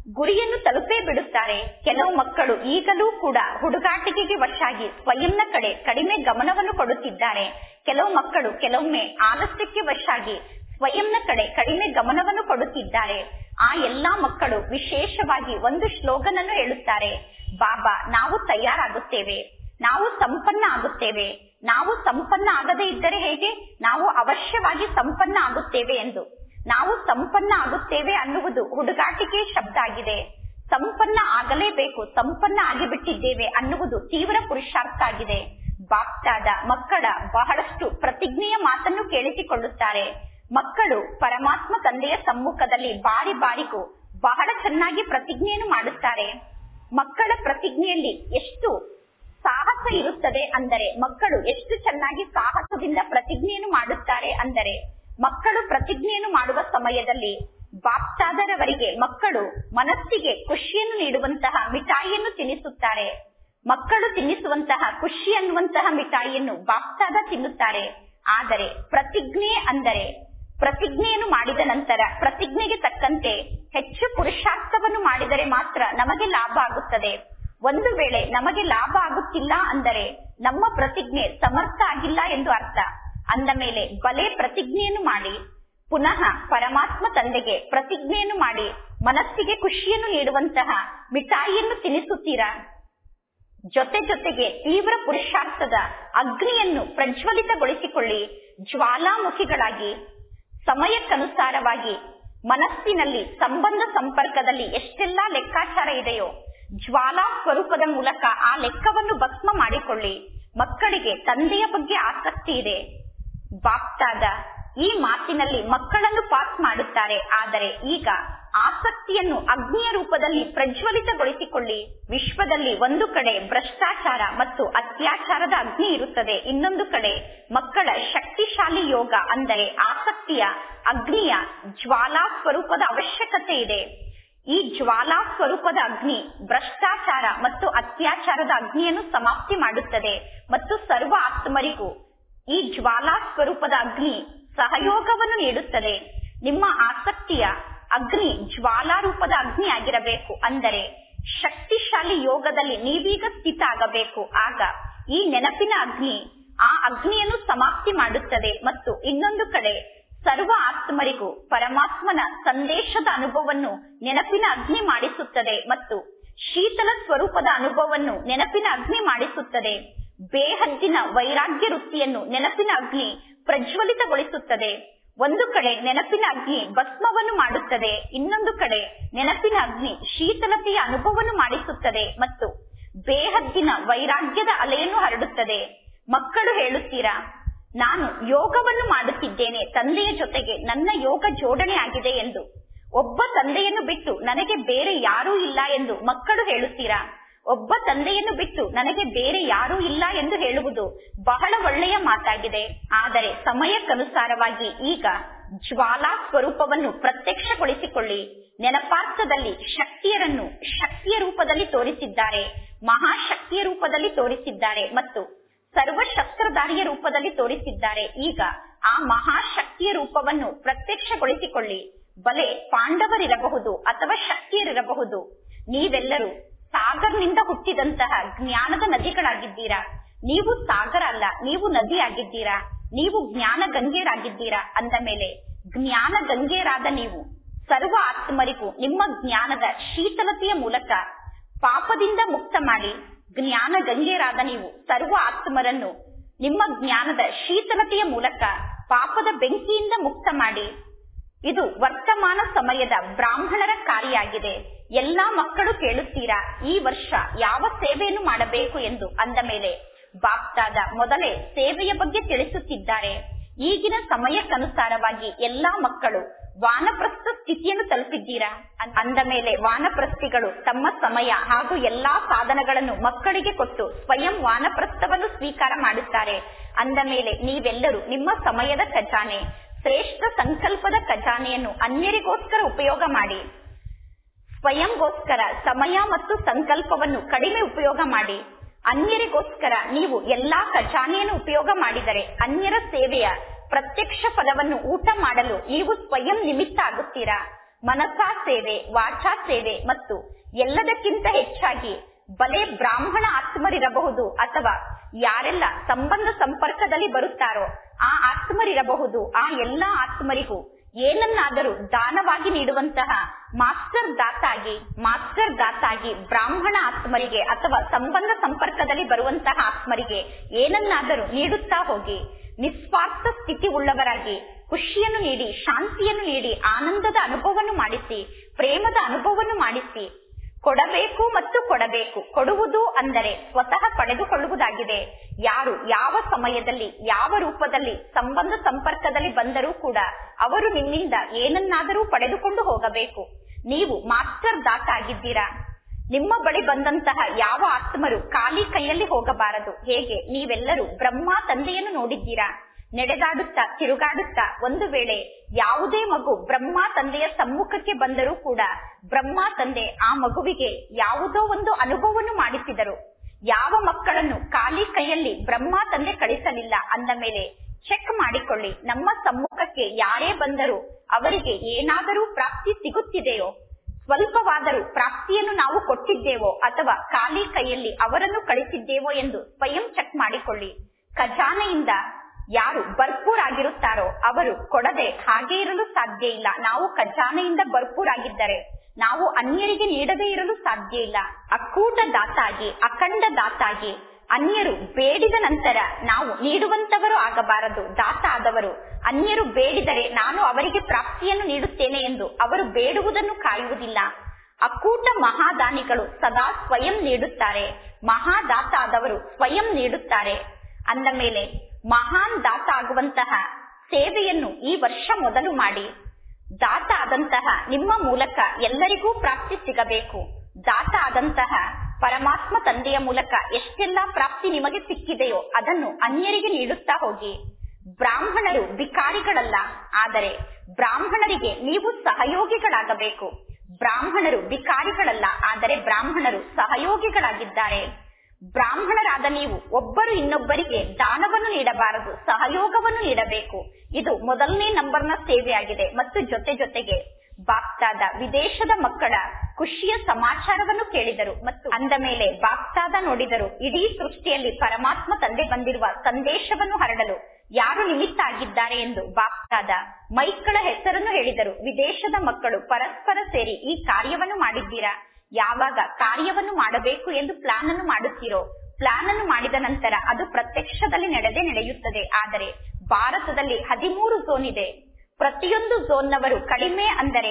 ಗುರಿಯನ್ನು ತಲುಪೇ ಬಿಡುತ್ತಾರೆ ಕೆಲವು ಮಕ್ಕಳು ಈಗಲೂ ಕೂಡ ಹುಡುಗಾಟಿಕೆಗೆ ವಶಾಗಿ ಸ್ವಯಂನ ಕಡೆ ಕಡಿಮೆ ಗಮನವನ್ನು ಕೊಡುತ್ತಿದ್ದಾರೆ ಕೆಲವು ಮಕ್ಕಳು ಕೆಲವೊಮ್ಮೆ ಆಲಸ್ಯಕ್ಕೆ ವಶಾಗಿ ಸ್ವಯಂನ ಕಡೆ ಕಡಿಮೆ ಗಮನವನ್ನು ಕೊಡುತ್ತಿದ್ದಾರೆ ಆ ಎಲ್ಲಾ ಮಕ್ಕಳು ವಿಶೇಷವಾಗಿ ಒಂದು ಶ್ಲೋಗನ್ ಅನ್ನು ಹೇಳುತ್ತಾರೆ ಬಾಬಾ ನಾವು ತಯಾರಾಗುತ್ತೇವೆ ನಾವು ಸಂಪನ್ನ ಆಗುತ್ತೇವೆ ನಾವು ಸಂಪನ್ನ ಆಗದೇ ಇದ್ದರೆ ಹೇಗೆ ನಾವು ಅವಶ್ಯವಾಗಿ ಸಂಪನ್ನ ಆಗುತ್ತೇವೆ ಎಂದು ನಾವು ಸಂಪನ್ನ ಆಗುತ್ತೇವೆ ಅನ್ನುವುದು ಹುಡುಗಾಟಿಕೆ ಶಬ್ದ ಆಗಿದೆ ಸಂಪನ್ನ ಆಗಲೇಬೇಕು ಸಂಪನ್ನ ಆಗಿಬಿಟ್ಟಿದ್ದೇವೆ ಅನ್ನುವುದು ತೀವ್ರ ಪುರುಷಾರ್ಥ ಆಗಿದೆ ಬಾಪ್ತಾದ ಮಕ್ಕಳ ಬಹಳಷ್ಟು ಪ್ರತಿಜ್ಞೆಯ ಮಾತನ್ನು ಕೇಳಿಸಿಕೊಳ್ಳುತ್ತಾರೆ ಮಕ್ಕಳು ಪರಮಾತ್ಮ ತಂದೆಯ ಸಮ್ಮುಖದಲ್ಲಿ ಬಾರಿ ಬಾರಿಗೂ ಬಹಳ ಚೆನ್ನಾಗಿ ಪ್ರತಿಜ್ಞೆಯನ್ನು ಮಾಡುತ್ತಾರೆ ಮಕ್ಕಳ ಪ್ರತಿಜ್ಞೆಯಲ್ಲಿ ಎಷ್ಟು ಸಾಹಸ ಇರುತ್ತದೆ ಅಂದರೆ ಮಕ್ಕಳು ಎಷ್ಟು ಚೆನ್ನಾಗಿ ಸಾಹಸದಿಂದ ಪ್ರತಿಜ್ಞೆಯನ್ನು ಮಾಡುತ್ತಾರೆ ಅಂದರೆ ಮಕ್ಕಳು ಪ್ರತಿಜ್ಞೆಯನ್ನು ಮಾಡುವ ಸಮಯದಲ್ಲಿ ಬಾಪ್ತಾದರವರಿಗೆ ಮಕ್ಕಳು ಮನಸ್ಸಿಗೆ ಖುಷಿಯನ್ನು ನೀಡುವಂತಹ ಮಿಠಾಯಿಯನ್ನು ತಿನ್ನಿಸುತ್ತಾರೆ ಮಕ್ಕಳು ತಿನ್ನಿಸುವಂತಹ ಖುಷಿ ಅನ್ನುವಂತಹ ಮಿಠಾಯಿಯನ್ನು ಬಾಪ್ತಾದ ತಿನ್ನುತ್ತಾರೆ ಆದರೆ ಪ್ರತಿಜ್ಞೆ ಅಂದರೆ ಪ್ರತಿಜ್ಞೆಯನ್ನು ಮಾಡಿದ ನಂತರ ಪ್ರತಿಜ್ಞೆಗೆ ತಕ್ಕಂತೆ ಹೆಚ್ಚು ಪುರುಷಾರ್ಥವನ್ನು ಮಾಡಿದರೆ ಮಾತ್ರ ನಮಗೆ ಲಾಭ ಆಗುತ್ತದೆ ಒಂದು ವೇಳೆ ನಮಗೆ ಲಾಭ ಆಗುತ್ತಿಲ್ಲ ಅಂದರೆ ನಮ್ಮ ಪ್ರತಿಜ್ಞೆ ಸಮರ್ಥ ಆಗಿಲ್ಲ ಎಂದು ಅರ್ಥ ಅಂದ ಮೇಲೆ ಬಲೆ ಪ್ರತಿಜ್ಞೆಯನ್ನು ಮಾಡಿ ಪುನಃ ಪರಮಾತ್ಮ ತಂದೆಗೆ ಪ್ರತಿಜ್ಞೆಯನ್ನು ಮಾಡಿ ಮನಸ್ಸಿಗೆ ಖುಷಿಯನ್ನು ನೀಡುವಂತಹ ಮಿಠಾಯಿಯನ್ನು ತಿನ್ನಿಸುತ್ತೀರಾ ಜೊತೆ ಜೊತೆಗೆ ತೀವ್ರ ಪುರುಷಾರ್ಥದ ಅಗ್ನಿಯನ್ನು ಪ್ರಜ್ವಲಿತಗೊಳಿಸಿಕೊಳ್ಳಿ ಜ್ವಾಲಾಮುಖಿಗಳಾಗಿ ಸಮಯಕ್ಕನುಸಾರವಾಗಿ ಮನಸ್ಸಿನಲ್ಲಿ ಸಂಬಂಧ ಸಂಪರ್ಕದಲ್ಲಿ ಎಷ್ಟೆಲ್ಲಾ ಲೆಕ್ಕಾಚಾರ ಇದೆಯೋ ಜ್ವಾಲಾ ಸ್ವರೂಪದ ಮೂಲಕ ಆ ಲೆಕ್ಕವನ್ನು ಭಸ್ಮ ಮಾಡಿಕೊಳ್ಳಿ ಮಕ್ಕಳಿಗೆ ತಂದೆಯ ಬಗ್ಗೆ ಆಸಕ್ತಿ ಇದೆ ಬಾಪ್ತಾದ ಈ ಮಾತಿನಲ್ಲಿ ಮಕ್ಕಳನ್ನು ಪಾಸ್ ಮಾಡುತ್ತಾರೆ ಆದರೆ ಈಗ ಆಸಕ್ತಿಯನ್ನು ಅಗ್ನಿಯ ರೂಪದಲ್ಲಿ ಪ್ರಜ್ವಲಿತಗೊಳಿಸಿಕೊಳ್ಳಿ ವಿಶ್ವದಲ್ಲಿ ಒಂದು ಕಡೆ ಭ್ರಷ್ಟಾಚಾರ ಮತ್ತು ಅತ್ಯಾಚಾರದ ಅಗ್ನಿ ಇರುತ್ತದೆ ಇನ್ನೊಂದು ಕಡೆ ಮಕ್ಕಳ ಶಕ್ತಿಶಾಲಿ ಯೋಗ ಅಂದರೆ ಆಸಕ್ತಿಯ ಅಗ್ನಿಯ ಜ್ವಾಲಾ ಸ್ವರೂಪದ ಅವಶ್ಯಕತೆ ಇದೆ ಈ ಜ್ವಾಲಾ ಸ್ವರೂಪದ ಅಗ್ನಿ ಭ್ರಷ್ಟಾಚಾರ ಮತ್ತು ಅತ್ಯಾಚಾರದ ಅಗ್ನಿಯನ್ನು ಸಮಾಪ್ತಿ ಮಾಡುತ್ತದೆ ಮತ್ತು ಸರ್ವ ಆತ್ಮರಿಗೂ ಈ ಜ್ವಾಲಾ ಸ್ವರೂಪದ ಅಗ್ನಿ ಸಹಯೋಗವನ್ನು ನೀಡುತ್ತದೆ ನಿಮ್ಮ ಆಸಕ್ತಿಯ ಅಗ್ನಿ ಜ್ವಾಲಾ ರೂಪದ ಅಗ್ನಿ ಆಗಿರಬೇಕು ಅಂದರೆ ಶಕ್ತಿಶಾಲಿ ಯೋಗದಲ್ಲಿ ನೀವೀಗ ಸ್ಥಿತ ಆಗಬೇಕು ಆಗ ಈ ನೆನಪಿನ ಅಗ್ನಿ ಆ ಅಗ್ನಿಯನ್ನು ಸಮಾಪ್ತಿ ಮಾಡುತ್ತದೆ ಮತ್ತು ಇನ್ನೊಂದು ಕಡೆ ಸರ್ವ ಆತ್ಮರಿಗೂ ಪರಮಾತ್ಮನ ಸಂದೇಶದ ಅನುಭವವನ್ನು ನೆನಪಿನ ಅಗ್ನಿ ಮಾಡಿಸುತ್ತದೆ ಮತ್ತು ಶೀತಲ ಸ್ವರೂಪದ ಅನುಭವವನ್ನು ನೆನಪಿನ ಅಗ್ನಿ ಮಾಡಿಸುತ್ತದೆ ಬೇಹದ್ದಿನ ವೈರಾಗ್ಯ ವೃತ್ತಿಯನ್ನು ನೆನಪಿನ ಅಗ್ನಿ ಪ್ರಜ್ವಲಿತಗೊಳಿಸುತ್ತದೆ ಒಂದು ಕಡೆ ನೆನಪಿನ ಅಗ್ನಿ ಭಸ್ಮವನ್ನು ಮಾಡುತ್ತದೆ ಇನ್ನೊಂದು ಕಡೆ ನೆನಪಿನ ಅಗ್ನಿ ಶೀತಲತೆಯ ಅನುಭವವನ್ನು ಮಾಡಿಸುತ್ತದೆ ಮತ್ತು ಬೇಹದ್ದಿನ ವೈರಾಗ್ಯದ ಅಲೆಯನ್ನು ಹರಡುತ್ತದೆ ಮಕ್ಕಳು ಹೇಳುತ್ತೀರಾ ನಾನು ಯೋಗವನ್ನು ಮಾಡುತ್ತಿದ್ದೇನೆ ತಂದೆಯ ಜೊತೆಗೆ ನನ್ನ ಯೋಗ ಜೋಡಣೆ ಆಗಿದೆ ಎಂದು ಒಬ್ಬ ತಂದೆಯನ್ನು ಬಿಟ್ಟು ನನಗೆ ಬೇರೆ ಯಾರೂ ಇಲ್ಲ ಎಂದು ಮಕ್ಕಳು ಹೇಳುತ್ತೀರಾ ಒಬ್ಬ ತಂದೆಯನ್ನು ಬಿಟ್ಟು ನನಗೆ ಬೇರೆ ಯಾರೂ ಇಲ್ಲ ಎಂದು ಹೇಳುವುದು ಬಹಳ ಒಳ್ಳೆಯ ಮಾತಾಗಿದೆ ಆದರೆ ಸಮಯಕ್ಕನುಸಾರವಾಗಿ ಈಗ ಜ್ವಾಲಾ ಸ್ವರೂಪವನ್ನು ಪ್ರತ್ಯಕ್ಷಗೊಳಿಸಿಕೊಳ್ಳಿ ನೆನಪಾರ್ಥದಲ್ಲಿ ಶಕ್ತಿಯರನ್ನು ಶಕ್ತಿಯ ರೂಪದಲ್ಲಿ ತೋರಿಸಿದ್ದಾರೆ ಮಹಾಶಕ್ತಿಯ ರೂಪದಲ್ಲಿ ತೋರಿಸಿದ್ದಾರೆ ಮತ್ತು ಸರ್ವಶಸ್ತ್ರಧಾರಿಯ ರೂಪದಲ್ಲಿ ತೋರಿಸಿದ್ದಾರೆ ಈಗ ಆ ಮಹಾಶಕ್ತಿಯ ರೂಪವನ್ನು ಪ್ರತ್ಯಕ್ಷಗೊಳಿಸಿಕೊಳ್ಳಿ ಬಲೆ ಪಾಂಡವರಿರಬಹುದು ಅಥವಾ ಶಕ್ತಿಯರಿರಬಹುದು ನೀವೆಲ್ಲರೂ ಸಾಗರ್ನಿಂದ ಹುಟ್ಟಿದಂತಹ ಜ್ಞಾನದ ನದಿಗಳಾಗಿದ್ದೀರಾ ನೀವು ಸಾಗರ ಅಲ್ಲ ನೀವು ನದಿ ಆಗಿದ್ದೀರಾ ನೀವು ಜ್ಞಾನ ಗಂಗೆಯರಾಗಿದ್ದೀರಾ ಅಂದ ಮೇಲೆ ಜ್ಞಾನ ಗಂಗೆಯರಾದ ನೀವು ಸರ್ವ ಆತ್ಮರಿಗೂ ನಿಮ್ಮ ಜ್ಞಾನದ ಶೀತಲತೆಯ ಮೂಲಕ ಪಾಪದಿಂದ ಮುಕ್ತ ಮಾಡಿ ಜ್ಞಾನ ಗಂಗೆಯರಾದ ನೀವು ಸರ್ವ ಆತ್ಮರನ್ನು ನಿಮ್ಮ ಜ್ಞಾನದ ಶೀತಲತೆಯ ಮೂಲಕ ಪಾಪದ ಬೆಂಕಿಯಿಂದ ಮುಕ್ತ ಮಾಡಿ ಇದು ವರ್ತಮಾನ ಸಮಯದ ಬ್ರಾಹ್ಮಣರ ಕಾರ್ಯಾಗಿದೆ ಎಲ್ಲಾ ಮಕ್ಕಳು ಕೇಳುತ್ತೀರಾ ಈ ವರ್ಷ ಯಾವ ಸೇವೆಯನ್ನು ಮಾಡಬೇಕು ಎಂದು ಅಂದ ಮೇಲೆ ಬಾಪ್ತಾದ ಮೊದಲೇ ಸೇವೆಯ ಬಗ್ಗೆ ತಿಳಿಸುತ್ತಿದ್ದಾರೆ ಈಗಿನ ಸಮಯಕ್ಕನುಸಾರವಾಗಿ ಎಲ್ಲಾ ಮಕ್ಕಳು ವಾನಪ್ರಸ್ಥ ಸ್ಥಿತಿಯನ್ನು ತಲುಪಿದ್ದೀರಾ ಅಂದ ಮೇಲೆ ವಾನಪ್ರಸ್ಥಿಗಳು ತಮ್ಮ ಸಮಯ ಹಾಗೂ ಎಲ್ಲಾ ಸಾಧನಗಳನ್ನು ಮಕ್ಕಳಿಗೆ ಕೊಟ್ಟು ಸ್ವಯಂ ವಾನಪ್ರಸ್ಥವನ್ನು ಸ್ವೀಕಾರ ಮಾಡುತ್ತಾರೆ ಅಂದ ಮೇಲೆ ನೀವೆಲ್ಲರೂ ನಿಮ್ಮ ಸಮಯದ ಖಜಾನೆ ಶ್ರೇಷ್ಠ ಸಂಕಲ್ಪದ ಖಜಾನೆಯನ್ನು ಅನ್ಯರಿಗೋಸ್ಕರ ಉಪಯೋಗ ಮಾಡಿ ಸ್ವಯಂಗೋಸ್ಕರ ಸಮಯ ಮತ್ತು ಸಂಕಲ್ಪವನ್ನು ಕಡಿಮೆ ಉಪಯೋಗ ಮಾಡಿ ಅನ್ಯರಿಗೋಸ್ಕರ ನೀವು ಎಲ್ಲಾ ಖಜಾನೆಯನ್ನು ಉಪಯೋಗ ಮಾಡಿದರೆ ಅನ್ಯರ ಸೇವೆಯ ಪ್ರತ್ಯಕ್ಷ ಫಲವನ್ನು ಊಟ ಮಾಡಲು ನೀವು ಸ್ವಯಂ ನಿಮಿತ್ತ ಆಗುತ್ತೀರಾ ಮನಸಾ ಸೇವೆ ವಾಚಾ ಸೇವೆ ಮತ್ತು ಎಲ್ಲದಕ್ಕಿಂತ ಹೆಚ್ಚಾಗಿ ಬಲೆ ಬ್ರಾಹ್ಮಣ ಆತ್ಮರಿರಬಹುದು ಅಥವಾ ಯಾರೆಲ್ಲ ಸಂಬಂಧ ಸಂಪರ್ಕದಲ್ಲಿ ಬರುತ್ತಾರೋ ಆ ಆತ್ಮರಿರಬಹುದು ಆ ಎಲ್ಲಾ ಆತ್ಮರಿಗೂ ಏನನ್ನಾದರೂ ದಾನವಾಗಿ ನೀಡುವಂತಹ ಮಾಸ್ಟರ್ ದಾತಾಗಿ ಮಾಸ್ಟರ್ ದಾತಾಗಿ ಬ್ರಾಹ್ಮಣ ಆತ್ಮರಿಗೆ ಅಥವಾ ಸಂಬಂಧ ಸಂಪರ್ಕದಲ್ಲಿ ಬರುವಂತಹ ಆತ್ಮರಿಗೆ ಏನನ್ನಾದರೂ ನೀಡುತ್ತಾ ಹೋಗಿ ನಿಸ್ವಾರ್ಥ ಸ್ಥಿತಿ ಉಳ್ಳವರಾಗಿ ಖುಷಿಯನ್ನು ನೀಡಿ ಶಾಂತಿಯನ್ನು ನೀಡಿ ಆನಂದದ ಅನುಭವವನ್ನು ಮಾಡಿಸಿ ಪ್ರೇಮದ ಅನುಭವವನ್ನು ಮಾಡಿಸಿ ಕೊಡಬೇಕು ಮತ್ತು ಕೊಡಬೇಕು ಕೊಡುವುದು ಅಂದರೆ ಸ್ವತಃ ಪಡೆದುಕೊಳ್ಳುವುದಾಗಿದೆ ಯಾರು ಯಾವ ಸಮಯದಲ್ಲಿ ಯಾವ ರೂಪದಲ್ಲಿ ಸಂಬಂಧ ಸಂಪರ್ಕದಲ್ಲಿ ಬಂದರೂ ಕೂಡ ಅವರು ನಿಮ್ಮಿಂದ ಏನನ್ನಾದರೂ ಪಡೆದುಕೊಂಡು ಹೋಗಬೇಕು ನೀವು ಮಾಸ್ಟರ್ ದಾತ ಆಗಿದ್ದೀರಾ ನಿಮ್ಮ ಬಳಿ ಬಂದಂತಹ ಯಾವ ಆತ್ಮರು ಖಾಲಿ ಕೈಯಲ್ಲಿ ಹೋಗಬಾರದು ಹೇಗೆ ನೀವೆಲ್ಲರೂ ಬ್ರಹ್ಮ ತಂದೆಯನ್ನು ನೋಡಿದ್ದೀರಾ ನಡೆದಾಡುತ್ತಾ ತಿರುಗಾಡುತ್ತಾ ಒಂದು ವೇಳೆ ಯಾವುದೇ ಮಗು ಬ್ರಹ್ಮ ತಂದೆಯ ಸಮ್ಮುಖಕ್ಕೆ ಬಂದರೂ ಕೂಡ ಬ್ರಹ್ಮ ತಂದೆ ಆ ಮಗುವಿಗೆ ಯಾವುದೋ ಒಂದು ಅನುಭವವನ್ನು ಮಾಡಿಸಿದರು ಯಾವ ಮಕ್ಕಳನ್ನು ಖಾಲಿ ಕೈಯಲ್ಲಿ ಬ್ರಹ್ಮ ತಂದೆ ಕಳಿಸಲಿಲ್ಲ ಅಂದ ಮೇಲೆ ಚೆಕ್ ಮಾಡಿಕೊಳ್ಳಿ ನಮ್ಮ ಸಮ್ಮುಖಕ್ಕೆ ಯಾರೇ ಬಂದರೂ ಅವರಿಗೆ ಏನಾದರೂ ಪ್ರಾಪ್ತಿ ಸಿಗುತ್ತಿದೆಯೋ ಸ್ವಲ್ಪವಾದರೂ ಪ್ರಾಪ್ತಿಯನ್ನು ನಾವು ಕೊಟ್ಟಿದ್ದೇವೋ ಅಥವಾ ಖಾಲಿ ಕೈಯಲ್ಲಿ ಅವರನ್ನು ಕಳಿಸಿದ್ದೇವೋ ಎಂದು ಸ್ವಯಂ ಚೆಕ್ ಮಾಡಿಕೊಳ್ಳಿ ಖಜಾನೆಯಿಂದ ಯಾರು ಭರ್ಪೂರ್ ಆಗಿರುತ್ತಾರೋ ಅವರು ಕೊಡದೆ ಹಾಗೆ ಇರಲು ಸಾಧ್ಯ ಇಲ್ಲ ನಾವು ಖಜಾನೆಯಿಂದ ಭರ್ಪೂರ್ ಆಗಿದ್ದರೆ ನಾವು ಅನ್ಯರಿಗೆ ನೀಡದೇ ಇರಲು ಸಾಧ್ಯ ಇಲ್ಲ ಅಕ್ಕೂಟ ದಾತಾಗಿ ಅಖಂಡ ದಾತಾಗಿ ಅನ್ಯರು ಬೇಡಿದ ನಂತರ ನಾವು ನೀಡುವಂತವರು ಆಗಬಾರದು ದಾತ ಆದವರು ಅನ್ಯರು ಬೇಡಿದರೆ ನಾನು ಅವರಿಗೆ ಪ್ರಾಪ್ತಿಯನ್ನು ನೀಡುತ್ತೇನೆ ಎಂದು ಅವರು ಬೇಡುವುದನ್ನು ಕಾಯುವುದಿಲ್ಲ ಅಕ್ಕೂಟ ಮಹಾದಾನಿಗಳು ಸದಾ ಸ್ವಯಂ ನೀಡುತ್ತಾರೆ ಮಹಾದಾತ ಆದವರು ಸ್ವಯಂ ನೀಡುತ್ತಾರೆ ಅಂದ ಮೇಲೆ ಮಹಾನ್ ದಾತ ಆಗುವಂತಹ ಸೇವೆಯನ್ನು ಈ ವರ್ಷ ಮೊದಲು ಮಾಡಿ ದಾತ ಆದಂತಹ ನಿಮ್ಮ ಮೂಲಕ ಎಲ್ಲರಿಗೂ ಪ್ರಾಪ್ತಿ ಸಿಗಬೇಕು ದಾತ ಆದಂತಹ ಪರಮಾತ್ಮ ತಂದೆಯ ಮೂಲಕ ಎಷ್ಟೆಲ್ಲಾ ಪ್ರಾಪ್ತಿ ನಿಮಗೆ ಸಿಕ್ಕಿದೆಯೋ ಅದನ್ನು ಅನ್ಯರಿಗೆ ನೀಡುತ್ತಾ ಹೋಗಿ ಬ್ರಾಹ್ಮಣರು ವಿಕಾರಿಗಳಲ್ಲ ಆದರೆ ಬ್ರಾಹ್ಮಣರಿಗೆ ನೀವು ಸಹಯೋಗಿಗಳಾಗಬೇಕು ಬ್ರಾಹ್ಮಣರು ವಿಕಾರಿಗಳಲ್ಲ ಆದರೆ ಬ್ರಾಹ್ಮಣರು ಸಹಯೋಗಿಗಳಾಗಿದ್ದಾರೆ ಬ್ರಾಹ್ಮಣರಾದ ನೀವು ಒಬ್ಬರು ಇನ್ನೊಬ್ಬರಿಗೆ ದಾನವನ್ನು ನೀಡಬಾರದು ಸಹಯೋಗವನ್ನು ನೀಡಬೇಕು ಇದು ಮೊದಲನೇ ನಂಬರ್ನ ಸೇವೆಯಾಗಿದೆ ಮತ್ತು ಜೊತೆ ಜೊತೆಗೆ ಬಾಪ್ತಾದ ವಿದೇಶದ ಮಕ್ಕಳ ಖುಷಿಯ ಸಮಾಚಾರವನ್ನು ಕೇಳಿದರು ಮತ್ತು ಅಂದ ಮೇಲೆ ಬಾಪ್ತಾದ ನೋಡಿದರು ಇಡೀ ಸೃಷ್ಟಿಯಲ್ಲಿ ಪರಮಾತ್ಮ ತಂದೆ ಬಂದಿರುವ ಸಂದೇಶವನ್ನು ಹರಡಲು ಯಾರು ನಿಮಿತ್ತ ಆಗಿದ್ದಾರೆ ಎಂದು ಬಾಪ್ತಾದ ಮೈಕ್ಗಳ ಹೆಸರನ್ನು ಹೇಳಿದರು ವಿದೇಶದ ಮಕ್ಕಳು ಪರಸ್ಪರ ಸೇರಿ ಈ ಕಾರ್ಯವನ್ನು ಮಾಡಿದ್ದೀರಾ ಯಾವಾಗ ಕಾರ್ಯವನ್ನು ಮಾಡಬೇಕು ಎಂದು ಪ್ಲಾನ್ ಅನ್ನು ಮಾಡುತ್ತೀರೋ ಪ್ಲಾನ್ ಅನ್ನು ಮಾಡಿದ ನಂತರ ಅದು ಪ್ರತ್ಯಕ್ಷದಲ್ಲಿ ನಡೆದೇ ನಡೆಯುತ್ತದೆ ಆದರೆ ಭಾರತದಲ್ಲಿ ಹದಿಮೂರು ಝೋನ್ ಇದೆ ಪ್ರತಿಯೊಂದು ಝೋನ್ನವರು ಕಡಿಮೆ ಅಂದರೆ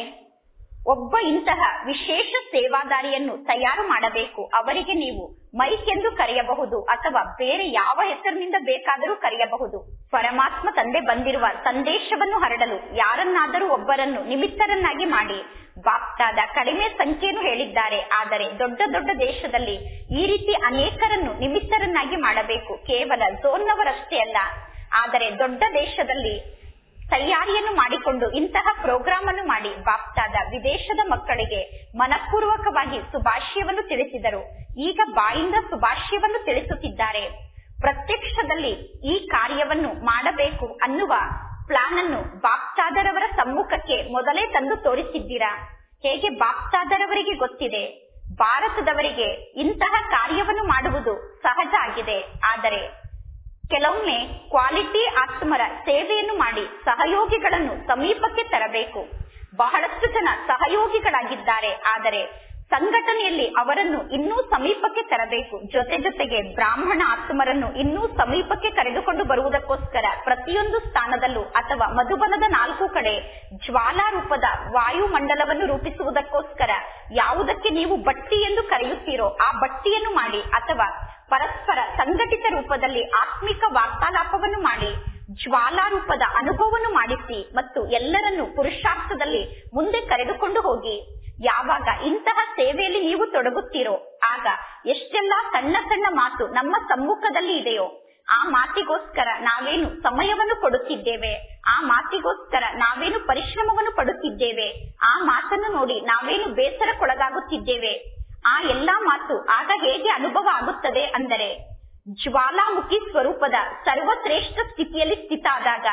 ಒಬ್ಬ ಇಂತಹ ವಿಶೇಷ ಸೇವಾದಾರಿಯನ್ನು ತಯಾರು ಮಾಡಬೇಕು ಅವರಿಗೆ ನೀವು ಮೈಕ್ ಎಂದು ಕರೆಯಬಹುದು ಅಥವಾ ಬೇರೆ ಯಾವ ಹೆಸರಿನಿಂದ ಬೇಕಾದರೂ ಕರೆಯಬಹುದು ಪರಮಾತ್ಮ ತಂದೆ ಬಂದಿರುವ ಸಂದೇಶವನ್ನು ಹರಡಲು ಯಾರನ್ನಾದರೂ ಒಬ್ಬರನ್ನು ನಿಮಿತ್ತರನ್ನಾಗಿ ಮಾಡಿ ಬಾಪ್ತಾದ ಕಡಿಮೆ ಸಂಖ್ಯೆಯನ್ನು ಹೇಳಿದ್ದಾರೆ ಆದರೆ ದೊಡ್ಡ ದೊಡ್ಡ ದೇಶದಲ್ಲಿ ಈ ರೀತಿ ಅನೇಕರನ್ನು ನಿಮಿತ್ತರನ್ನಾಗಿ ಮಾಡಬೇಕು ಕೇವಲ ಝೋನ್ನವರಷ್ಟೇ ಅಲ್ಲ ಆದರೆ ದೊಡ್ಡ ದೇಶದಲ್ಲಿ ತಯಾರಿಯನ್ನು ಮಾಡಿಕೊಂಡು ಇಂತಹ ಪ್ರೋಗ್ರಾಮ್ ಅನ್ನು ಮಾಡಿ ಬಾಪ್ತಾದ ವಿದೇಶದ ಮಕ್ಕಳಿಗೆ ಮನಪೂರ್ವಕವಾಗಿ ಸುಭಾಷ್ಯವನ್ನು ತಿಳಿಸಿದರು ಈಗ ಬಾಯಿಂದ ಸುಭಾಷ್ಯವನ್ನು ತಿಳಿಸುತ್ತಿದ್ದಾರೆ ಪ್ರತ್ಯಕ್ಷದಲ್ಲಿ ಈ ಕಾರ್ಯವನ್ನು ಮಾಡಬೇಕು ಅನ್ನುವ ಪ್ಲಾನ್ ಅನ್ನು ಬಾಪ್ತಾದರವರ ಸಮ್ಮುಖಕ್ಕೆ ಮೊದಲೇ ತಂದು ತೋರಿಸಿದ್ದೀರಾ ಹೇಗೆ ಬಾಪ್ತಾದರವರಿಗೆ ಗೊತ್ತಿದೆ ಭಾರತದವರಿಗೆ ಇಂತಹ ಕಾರ್ಯವನ್ನು ಮಾಡುವುದು ಸಹಜ ಆಗಿದೆ ಆದರೆ ಕೆಲವೊಮ್ಮೆ ಕ್ವಾಲಿಟಿ ಆತ್ಮರ ಸೇವೆಯನ್ನು ಮಾಡಿ ಸಹಯೋಗಿಗಳನ್ನು ಸಮೀಪಕ್ಕೆ ತರಬೇಕು ಬಹಳಷ್ಟು ಜನ ಸಹಯೋಗಿಗಳಾಗಿದ್ದಾರೆ ಆದರೆ ಸಂಘಟನೆಯಲ್ಲಿ ಅವರನ್ನು ಇನ್ನೂ ಸಮೀಪಕ್ಕೆ ತರಬೇಕು ಜೊತೆ ಜೊತೆಗೆ ಬ್ರಾಹ್ಮಣ ಆತ್ಮರನ್ನು ಇನ್ನೂ ಸಮೀಪಕ್ಕೆ ಕರೆದುಕೊಂಡು ಬರುವುದಕ್ಕೋಸ್ಕರ ಪ್ರತಿಯೊಂದು ಸ್ಥಾನದಲ್ಲೂ ಅಥವಾ ಮಧುಬನದ ನಾಲ್ಕು ಕಡೆ ಜ್ವಾಲಾ ರೂಪದ ವಾಯುಮಂಡಲವನ್ನು ರೂಪಿಸುವುದಕ್ಕೋಸ್ಕರ ಯಾವುದಕ್ಕೆ ನೀವು ಬಟ್ಟಿ ಎಂದು ಕರೆಯುತ್ತೀರೋ ಆ ಬಟ್ಟಿಯನ್ನು ಮಾಡಿ ಅಥವಾ ಪರಸ್ಪರ ಸಂಘಟಿತ ರೂಪದಲ್ಲಿ ಆತ್ಮಿಕ ವಾರ್ತಾಲಾಪವನ್ನು ಮಾಡಿ ಜ್ವಾಲಾ ರೂಪದ ಅನುಭವವನ್ನು ಮಾಡಿಸಿ ಮತ್ತು ಎಲ್ಲರನ್ನು ಪುರುಷಾರ್ಥದಲ್ಲಿ ಮುಂದೆ ಕರೆದುಕೊಂಡು ಹೋಗಿ ಯಾವಾಗ ಇಂತಹ ಸೇವೆಯಲ್ಲಿ ನೀವು ತೊಡಗುತ್ತೀರೋ ಆಗ ಎಷ್ಟೆಲ್ಲಾ ಸಣ್ಣ ಸಣ್ಣ ಮಾತು ನಮ್ಮ ಸಮ್ಮುಖದಲ್ಲಿ ಇದೆಯೋ ಆ ಮಾತಿಗೋಸ್ಕರ ನಾವೇನು ಸಮಯವನ್ನು ಕೊಡುತ್ತಿದ್ದೇವೆ ಆ ಮಾತಿಗೋಸ್ಕರ ನಾವೇನು ಪರಿಶ್ರಮವನ್ನು ಪಡುತ್ತಿದ್ದೇವೆ ಆ ಮಾತನ್ನು ನೋಡಿ ನಾವೇನು ಬೇಸರಕ್ಕೊಳಗಾಗುತ್ತಿದ್ದೇವೆ ಆ ಎಲ್ಲಾ ಮಾತು ಆಗ ಹೇಗೆ ಅನುಭವ ಆಗುತ್ತದೆ ಅಂದರೆ ಜ್ವಾಲಾಮುಖಿ ಸ್ವರೂಪದ ಸರ್ವಶ್ರೇಷ್ಠ ಸ್ಥಿತಿಯಲ್ಲಿ ಸ್ಥಿತ ಆದಾಗ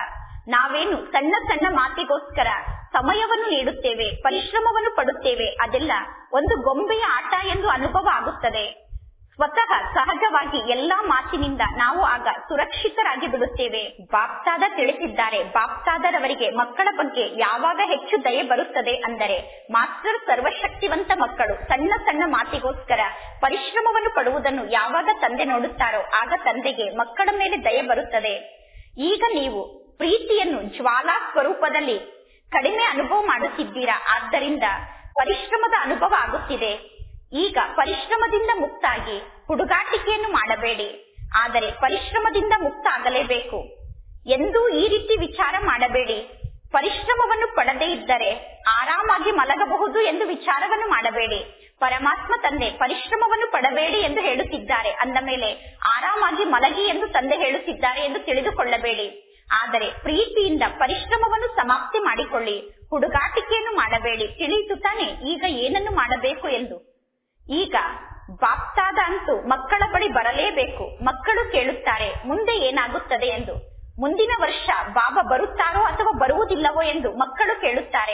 ನಾವೇನು ಸಣ್ಣ ಸಣ್ಣ ಮಾತಿಗೋಸ್ಕರ ಸಮಯವನ್ನು ನೀಡುತ್ತೇವೆ ಪರಿಶ್ರಮವನ್ನು ಪಡುತ್ತೇವೆ ಅದೆಲ್ಲ ಒಂದು ಗೊಂಬೆಯ ಆಟ ಎಂದು ಅನುಭವ ಆಗುತ್ತದೆ ಸ್ವತಃ ಸಹಜವಾಗಿ ಎಲ್ಲಾ ಮಾತಿನಿಂದ ನಾವು ಆಗ ಸುರಕ್ಷಿತರಾಗಿ ಬಿಡುತ್ತೇವೆ ಬಾಪ್ತಾದ ತಿಳಿಸಿದ್ದಾರೆ ಬಾಪ್ತಾದರವರಿಗೆ ಮಕ್ಕಳ ಬಗ್ಗೆ ಯಾವಾಗ ಹೆಚ್ಚು ದಯೆ ಬರುತ್ತದೆ ಅಂದರೆ ಮಾಸ್ಟರ್ ಸರ್ವಶಕ್ತಿವಂತ ಮಕ್ಕಳು ಸಣ್ಣ ಸಣ್ಣ ಮಾತಿಗೋಸ್ಕರ ಪರಿಶ್ರಮವನ್ನು ಪಡುವುದನ್ನು ಯಾವಾಗ ತಂದೆ ನೋಡುತ್ತಾರೋ ಆಗ ತಂದೆಗೆ ಮಕ್ಕಳ ಮೇಲೆ ದಯೆ ಬರುತ್ತದೆ ಈಗ ನೀವು ಪ್ರೀತಿಯನ್ನು ಜ್ವಾಲಾ ಸ್ವರೂಪದಲ್ಲಿ ಕಡಿಮೆ ಅನುಭವ ಮಾಡುತ್ತಿದ್ದೀರಾ ಆದ್ದರಿಂದ ಪರಿಶ್ರಮದ ಅನುಭವ ಆಗುತ್ತಿದೆ ಈಗ ಪರಿಶ್ರಮದಿಂದ ಮುಕ್ತಾಗಿ ಹುಡುಗಾಟಿಕೆಯನ್ನು ಮಾಡಬೇಡಿ ಆದರೆ ಪರಿಶ್ರಮದಿಂದ ಮುಕ್ತ ಆಗಲೇಬೇಕು ಎಂದೂ ಈ ರೀತಿ ವಿಚಾರ ಮಾಡಬೇಡಿ ಪರಿಶ್ರಮವನ್ನು ಪಡದೇ ಇದ್ದರೆ ಆರಾಮಾಗಿ ಮಲಗಬಹುದು ಎಂದು ವಿಚಾರವನ್ನು ಮಾಡಬೇಡಿ ಪರಮಾತ್ಮ ತಂದೆ ಪರಿಶ್ರಮವನ್ನು ಪಡಬೇಡಿ ಎಂದು ಹೇಳುತ್ತಿದ್ದಾರೆ ಅಂದ ಮೇಲೆ ಆರಾಮಾಗಿ ಮಲಗಿ ಎಂದು ತಂದೆ ಹೇಳುತ್ತಿದ್ದಾರೆ ಎಂದು ತಿಳಿದುಕೊಳ್ಳಬೇಡಿ ಆದರೆ ಪ್ರೀತಿಯಿಂದ ಪರಿಶ್ರಮವನ್ನು ಸಮಾಪ್ತಿ ಮಾಡಿಕೊಳ್ಳಿ ಹುಡುಗಾಟಿಕೆಯನ್ನು ಮಾಡಬೇಡಿ ತಿಳಿಯಿತು ತಾನೆ ಈಗ ಏನನ್ನು ಮಾಡಬೇಕು ಎಂದು ಈಗ ಬಾಪ್ತಾದ ಅಂತೂ ಮಕ್ಕಳ ಬಳಿ ಬರಲೇಬೇಕು ಮಕ್ಕಳು ಕೇಳುತ್ತಾರೆ ಮುಂದೆ ಏನಾಗುತ್ತದೆ ಎಂದು ಮುಂದಿನ ವರ್ಷ ಬಾಬಾ ಬರುತ್ತಾರೋ ಅಥವಾ ಬರುವುದಿಲ್ಲವೋ ಎಂದು ಮಕ್ಕಳು ಕೇಳುತ್ತಾರೆ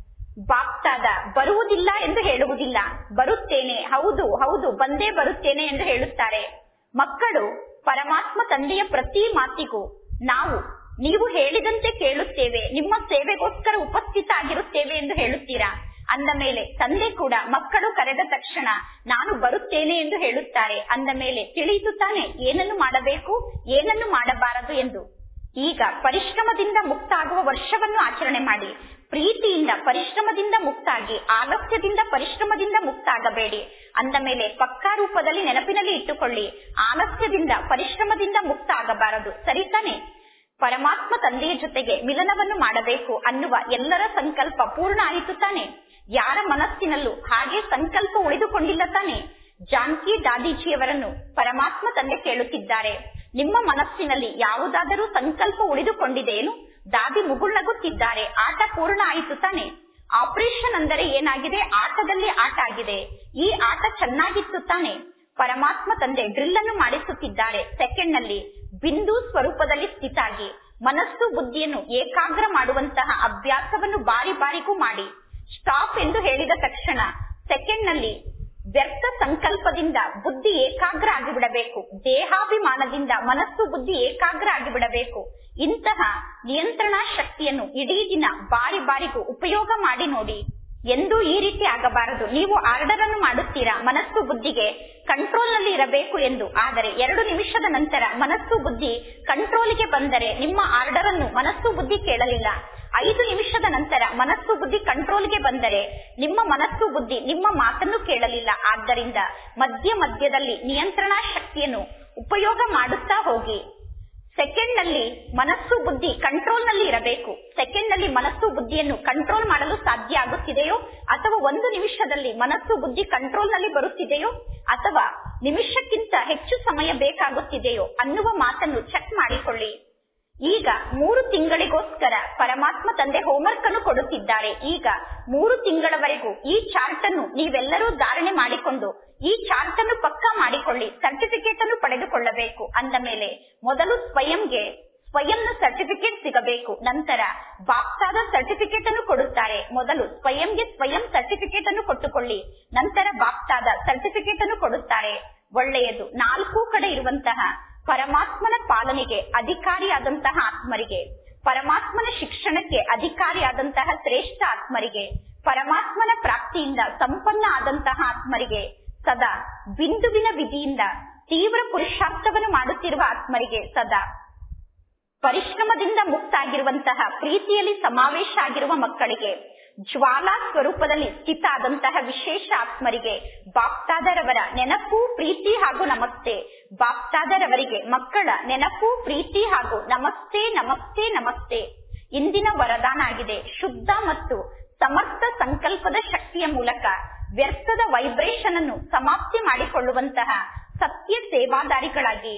ಬಾಪ್ತಾದ ಬರುವುದಿಲ್ಲ ಎಂದು ಹೇಳುವುದಿಲ್ಲ ಬರುತ್ತೇನೆ ಹೌದು ಹೌದು ಬಂದೇ ಬರುತ್ತೇನೆ ಎಂದು ಹೇಳುತ್ತಾರೆ ಮಕ್ಕಳು ಪರಮಾತ್ಮ ತಂದೆಯ ಪ್ರತಿ ಮಾತಿಗೂ ನಾವು ನೀವು ಹೇಳಿದಂತೆ ಕೇಳುತ್ತೇವೆ ನಿಮ್ಮ ಸೇವೆಗೋಸ್ಕರ ಉಪಸ್ಥಿತ ಆಗಿರುತ್ತೇವೆ ಎಂದು ಹೇಳುತ್ತೀರಾ ಅಂದ ಮೇಲೆ ತಂದೆ ಕೂಡ ಮಕ್ಕಳು ಕರೆದ ತಕ್ಷಣ ನಾನು ಬರುತ್ತೇನೆ ಎಂದು ಹೇಳುತ್ತಾರೆ ಅಂದ ಮೇಲೆ ತಿಳಿಯಿತು ತಾನೆ ಏನನ್ನು ಮಾಡಬೇಕು ಏನನ್ನು ಮಾಡಬಾರದು ಎಂದು ಈಗ ಪರಿಶ್ರಮದಿಂದ ಮುಕ್ತ ಆಗುವ ವರ್ಷವನ್ನು ಆಚರಣೆ ಮಾಡಿ ಪ್ರೀತಿಯಿಂದ ಪರಿಶ್ರಮದಿಂದ ಮುಕ್ತಾಗಿ ಆಲಸ್ಯದಿಂದ ಪರಿಶ್ರಮದಿಂದ ಮುಕ್ತ ಆಗಬೇಡಿ ಅಂದ ಮೇಲೆ ಪಕ್ಕಾ ರೂಪದಲ್ಲಿ ನೆನಪಿನಲ್ಲಿ ಇಟ್ಟುಕೊಳ್ಳಿ ಆಲಸ್ಯದಿಂದ ಪರಿಶ್ರಮದಿಂದ ಮುಕ್ತ ಆಗಬಾರದು ಸರಿ ತಾನೆ ಪರಮಾತ್ಮ ತಂದೆಯ ಜೊತೆಗೆ ಮಿಲನವನ್ನು ಮಾಡಬೇಕು ಅನ್ನುವ ಎಲ್ಲರ ಸಂಕಲ್ಪ ಪೂರ್ಣ ಆಯಿತು ತಾನೆ ಯಾರ ಮನಸ್ಸಿನಲ್ಲೂ ಹಾಗೆ ಸಂಕಲ್ಪ ಉಳಿದುಕೊಂಡಿಲ್ಲ ತಾನೆ ಜಾನ್ಕಿ ದಾದೀಜಿಯವರನ್ನು ಪರಮಾತ್ಮ ತಂದೆ ಕೇಳುತ್ತಿದ್ದಾರೆ ನಿಮ್ಮ ಮನಸ್ಸಿನಲ್ಲಿ ಯಾವುದಾದರೂ ಸಂಕಲ್ಪ ಉಳಿದುಕೊಂಡಿದೆಯೇನು ದಾದಿ ಮುಗುಳ್ನಗುತ್ತಿದ್ದಾರೆ ಆಟ ಪೂರ್ಣ ಆಯಿತು ತಾನೆ ಆಪರೇಷನ್ ಅಂದರೆ ಏನಾಗಿದೆ ಆಟದಲ್ಲಿ ಆಟ ಆಗಿದೆ ಈ ಆಟ ಚೆನ್ನಾಗಿತ್ತು ತಾನೆ ಪರಮಾತ್ಮ ತಂದೆ ಡ್ರಿಲ್ ಅನ್ನು ಮಾಡಿಸುತ್ತಿದ್ದಾರೆ ಸೆಕೆಂಡ್ ನಲ್ಲಿ ಬಿಂದು ಸ್ವರೂಪದಲ್ಲಿ ಸ್ಥಿತಾಗಿ ಮನಸ್ಸು ಬುದ್ಧಿಯನ್ನು ಏಕಾಗ್ರ ಮಾಡುವಂತಹ ಅಭ್ಯಾಸವನ್ನು ಬಾರಿ ಬಾರಿಗೂ ಮಾಡಿ ಸ್ಟಾಪ್ ಎಂದು ಹೇಳಿದ ತಕ್ಷಣ ಸೆಕೆಂಡ್ ನಲ್ಲಿ ವ್ಯರ್ಥ ಸಂಕಲ್ಪದಿಂದ ಬುದ್ಧಿ ಏಕಾಗ್ರ ಆಗಿಬಿಡಬೇಕು ದೇಹಾಭಿಮಾನದಿಂದ ಮನಸ್ಸು ಬುದ್ಧಿ ಏಕಾಗ್ರ ಆಗಿಬಿಡಬೇಕು ಇಂತಹ ನಿಯಂತ್ರಣಾ ಶಕ್ತಿಯನ್ನು ಇಡೀ ದಿನ ಬಾರಿ ಬಾರಿಗೂ ಉಪಯೋಗ ಮಾಡಿ ನೋಡಿ ಎಂದೂ ಈ ರೀತಿ ಆಗಬಾರದು ನೀವು ಆರ್ಡರ್ ಅನ್ನು ಮಾಡುತ್ತೀರಾ ಮನಸ್ಸು ಬುದ್ಧಿಗೆ ಕಂಟ್ರೋಲ್ ನಲ್ಲಿ ಇರಬೇಕು ಎಂದು ಆದರೆ ಎರಡು ನಿಮಿಷದ ನಂತರ ಮನಸ್ಸು ಬುದ್ಧಿ ಕಂಟ್ರೋಲ್ಗೆ ಬಂದರೆ ನಿಮ್ಮ ಆರ್ಡರ್ ಅನ್ನು ಮನಸ್ಸು ಬುದ್ಧಿ ಕೇಳಲಿಲ್ಲ ಐದು ನಿಮಿಷದ ನಂತರ ಮನಸ್ಸು ಬುದ್ಧಿ ಕಂಟ್ರೋಲ್ಗೆ ಬಂದರೆ ನಿಮ್ಮ ಮನಸ್ಸು ಬುದ್ಧಿ ನಿಮ್ಮ ಮಾತನ್ನು ಕೇಳಲಿಲ್ಲ ಆದ್ದರಿಂದ ಮಧ್ಯ ಮಧ್ಯದಲ್ಲಿ ನಿಯಂತ್ರಣಾ ಶಕ್ತಿಯನ್ನು ಉಪಯೋಗ ಮಾಡುತ್ತಾ ಹೋಗಿ ಸೆಕೆಂಡ್ ನಲ್ಲಿ ಮನಸ್ಸು ಬುದ್ಧಿ ಕಂಟ್ರೋಲ್ ನಲ್ಲಿ ಇರಬೇಕು ಸೆಕೆಂಡ್ ನಲ್ಲಿ ಮನಸ್ಸು ಬುದ್ಧಿಯನ್ನು ಕಂಟ್ರೋಲ್ ಮಾಡಲು ಸಾಧ್ಯ ಆಗುತ್ತಿದೆಯೋ ಅಥವಾ ಒಂದು ನಿಮಿಷದಲ್ಲಿ ಮನಸ್ಸು ಬುದ್ಧಿ ಕಂಟ್ರೋಲ್ ನಲ್ಲಿ ಬರುತ್ತಿದೆಯೋ ಅಥವಾ ನಿಮಿಷಕ್ಕಿಂತ ಹೆಚ್ಚು ಸಮಯ ಬೇಕಾಗುತ್ತಿದೆಯೋ ಅನ್ನುವ ಮಾತನ್ನು ಚೆಕ್ ಮಾಡಿಕೊಳ್ಳಿ ಈಗ ಮೂರು ತಿಂಗಳಿಗೋಸ್ಕರ ಪರಮಾತ್ಮ ತಂದೆ ಹೋಮ್ವರ್ಕ್ ಅನ್ನು ಕೊಡುತ್ತಿದ್ದಾರೆ ಈಗ ಮೂರು ತಿಂಗಳವರೆಗೂ ಈ ಚಾರ್ಟ್ ಅನ್ನು ನೀವೆಲ್ಲರೂ ಧಾರಣೆ ಮಾಡಿಕೊಂಡು ಈ ಚಾರ್ಟ್ ಅನ್ನು ಪಕ್ಕಾ ಮಾಡಿಕೊಳ್ಳಿ ಸರ್ಟಿಫಿಕೇಟ್ ಅನ್ನು ಪಡೆದುಕೊಳ್ಳಬೇಕು ಅಂದ ಮೇಲೆ ಮೊದಲು ಸ್ವಯಂಗೆ ಸ್ವಯಂನ ಸರ್ಟಿಫಿಕೇಟ್ ಸಿಗಬೇಕು ನಂತರ ಬಾಪ್ತಾದ ಸರ್ಟಿಫಿಕೇಟ್ ಅನ್ನು ಕೊಡುತ್ತಾರೆ ಮೊದಲು ಸ್ವಯಂಗೆ ಸ್ವಯಂ ಸರ್ಟಿಫಿಕೇಟ್ ಅನ್ನು ಕೊಟ್ಟುಕೊಳ್ಳಿ ನಂತರ ಬಾಪ್ತಾದ ಸರ್ಟಿಫಿಕೇಟ್ ಅನ್ನು ಕೊಡುತ್ತಾರೆ ಒಳ್ಳೆಯದು ನಾಲ್ಕು ಕಡೆ ಇರುವಂತಹ ಪರಮಾತ್ಮನ ಪಾಲನೆಗೆ ಅಧಿಕಾರಿಯಾದಂತಹ ಆತ್ಮರಿಗೆ ಪರಮಾತ್ಮನ ಶಿಕ್ಷಣಕ್ಕೆ ಅಧಿಕಾರಿಯಾದಂತಹ ಶ್ರೇಷ್ಠ ಆತ್ಮರಿಗೆ ಪರಮಾತ್ಮನ ಪ್ರಾಪ್ತಿಯಿಂದ ಸಂಪನ್ನ ಆದಂತಹ ಆತ್ಮರಿಗೆ ಸದಾ ಬಿಂದುವಿನ ವಿಧಿಯಿಂದ ತೀವ್ರ ಪುರುಷಾರ್ಥವನ್ನು ಮಾಡುತ್ತಿರುವ ಆತ್ಮರಿಗೆ ಸದಾ ಪರಿಶ್ರಮದಿಂದ ಮುಕ್ತ ಆಗಿರುವಂತಹ ಪ್ರೀತಿಯಲ್ಲಿ ಸಮಾವೇಶ ಆಗಿರುವ ಮಕ್ಕಳಿಗೆ ಜ್ವಾಲಾ ಸ್ವರೂಪದಲ್ಲಿ ಸ್ಥಿತ ಆದಂತಹ ವಿಶೇಷ ಆತ್ಮರಿಗೆ ಬಾಪ್ತಾದರವರ ನೆನಪು ಪ್ರೀತಿ ಹಾಗೂ ನಮಸ್ತೆ ಬಾಪ್ತಾದರವರಿಗೆ ಮಕ್ಕಳ ನೆನಪು ಪ್ರೀತಿ ಹಾಗೂ ನಮಸ್ತೆ ನಮಸ್ತೆ ನಮಸ್ತೆ ಇಂದಿನ ವರದಾನ ಆಗಿದೆ ಶುದ್ಧ ಮತ್ತು ಸಮರ್ಥ ಸಂಕಲ್ಪದ ಶಕ್ತಿಯ ಮೂಲಕ ವ್ಯರ್ಥದ ವೈಬ್ರೇಷನ್ ಅನ್ನು ಸಮಾಪ್ತಿ ಮಾಡಿಕೊಳ್ಳುವಂತಹ ಸತ್ಯ ಸೇವಾದಾರಿಗಳಾಗಿ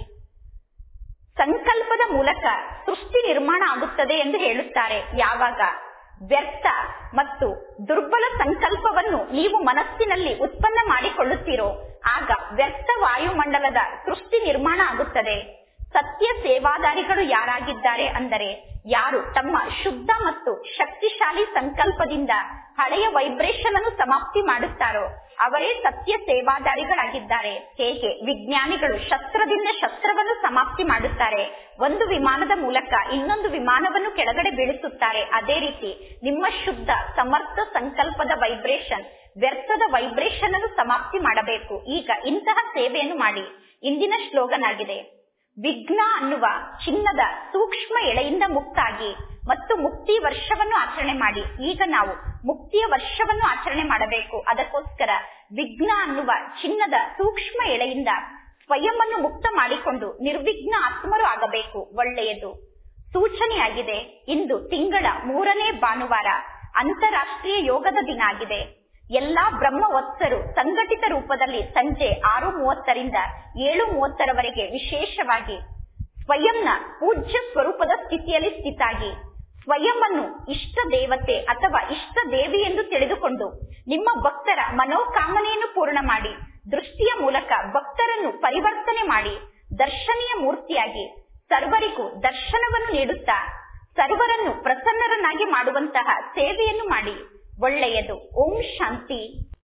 ಸಂಕಲ್ಪದ ಮೂಲಕ ಸೃಷ್ಟಿ ನಿರ್ಮಾಣ ಆಗುತ್ತದೆ ಎಂದು ಹೇಳುತ್ತಾರೆ ಯಾವಾಗ ವ್ಯರ್ಥ ಮತ್ತು ದುರ್ಬಲ ಸಂಕಲ್ಪವನ್ನು ನೀವು ಮನಸ್ಸಿನಲ್ಲಿ ಉತ್ಪನ್ನ ಮಾಡಿಕೊಳ್ಳುತ್ತೀರೋ ಆಗ ವ್ಯರ್ಥ ವಾಯುಮಂಡಲದ ಸೃಷ್ಟಿ ನಿರ್ಮಾಣ ಆಗುತ್ತದೆ ಸತ್ಯ ಸೇವಾದಾರಿಗಳು ಯಾರಾಗಿದ್ದಾರೆ ಅಂದರೆ ಯಾರು ತಮ್ಮ ಶುದ್ಧ ಮತ್ತು ಶಕ್ತಿಶಾಲಿ ಸಂಕಲ್ಪದಿಂದ ಹಳೆಯ ವೈಬ್ರೇಷನ್ ಅನ್ನು ಸಮಾಪ್ತಿ ಮಾಡುತ್ತಾರೋ ಅವರೇ ಸತ್ಯ ಸೇವಾದಾರಿಗಳಾಗಿದ್ದಾರೆ ಹೇಗೆ ವಿಜ್ಞಾನಿಗಳು ಶಸ್ತ್ರದಿಂದ ಶಸ್ತ್ರವನ್ನು ಸಮಾಪ್ತಿ ಮಾಡುತ್ತಾರೆ ಒಂದು ವಿಮಾನದ ಮೂಲಕ ಇನ್ನೊಂದು ವಿಮಾನವನ್ನು ಕೆಳಗಡೆ ಬೀಳಿಸುತ್ತಾರೆ ಅದೇ ರೀತಿ ನಿಮ್ಮ ಶುದ್ಧ ಸಮರ್ಥ ಸಂಕಲ್ಪದ ವೈಬ್ರೇಷನ್ ವ್ಯರ್ಥದ ವೈಬ್ರೇಷನ್ ಅನ್ನು ಸಮಾಪ್ತಿ ಮಾಡಬೇಕು ಈಗ ಇಂತಹ ಸೇವೆಯನ್ನು ಮಾಡಿ ಇಂದಿನ ಶ್ಲೋಗನ್ ಆಗಿದೆ ವಿಘ್ನ ಅನ್ನುವ ಚಿನ್ನದ ಸೂಕ್ಷ್ಮ ಎಳೆಯಿಂದ ಮುಕ್ತಾಗಿ ಮತ್ತು ಮುಕ್ತಿ ವರ್ಷವನ್ನು ಆಚರಣೆ ಮಾಡಿ ಈಗ ನಾವು ಮುಕ್ತಿಯ ವರ್ಷವನ್ನು ಆಚರಣೆ ಮಾಡಬೇಕು ಅದಕ್ಕೋಸ್ಕರ ವಿಘ್ನ ಅನ್ನುವ ಚಿನ್ನದ ಸೂಕ್ಷ್ಮ ಎಳೆಯಿಂದ ಸ್ವಯಂ ಅನ್ನು ಮುಕ್ತ ಮಾಡಿಕೊಂಡು ನಿರ್ವಿಘ್ನ ಆತ್ಮರು ಆಗಬೇಕು ಒಳ್ಳೆಯದು ಸೂಚನೆಯಾಗಿದೆ ಇಂದು ತಿಂಗಳ ಮೂರನೇ ಭಾನುವಾರ ಅಂತಾರಾಷ್ಟ್ರೀಯ ಯೋಗದ ದಿನ ಆಗಿದೆ ಎಲ್ಲಾ ಬ್ರಹ್ಮವತ್ಸರು ಸಂಘಟಿತ ರೂಪದಲ್ಲಿ ಸಂಜೆ ಆರು ಮೂವತ್ತರಿಂದ ಏಳು ಮೂವತ್ತರವರೆಗೆ ವಿಶೇಷವಾಗಿ ಸ್ವಯಂನ ಪೂಜ್ಯ ಸ್ವರೂಪದ ಸ್ಥಿತಿಯಲ್ಲಿ ಸ್ಥಿತಾಗಿ ಸ್ವಯಂ ಅನ್ನು ಇಷ್ಟ ದೇವತೆ ಅಥವಾ ಇಷ್ಟ ದೇವಿ ಎಂದು ತಿಳಿದುಕೊಂಡು ನಿಮ್ಮ ಭಕ್ತರ ಮನೋಕಾಮನೆಯನ್ನು ಪೂರ್ಣ ಮಾಡಿ ದೃಷ್ಟಿಯ ಮೂಲಕ ಭಕ್ತರನ್ನು ಪರಿವರ್ತನೆ ಮಾಡಿ ದರ್ಶನೀಯ ಮೂರ್ತಿಯಾಗಿ ಸರ್ವರಿಗೂ ದರ್ಶನವನ್ನು ನೀಡುತ್ತಾ ಸರ್ವರನ್ನು ಪ್ರಸನ್ನರನ್ನಾಗಿ ಮಾಡುವಂತಹ ಸೇವೆಯನ್ನು ಮಾಡಿ ಒಳ್ಳೆಯದು ಓಂ ಶಾಂತಿ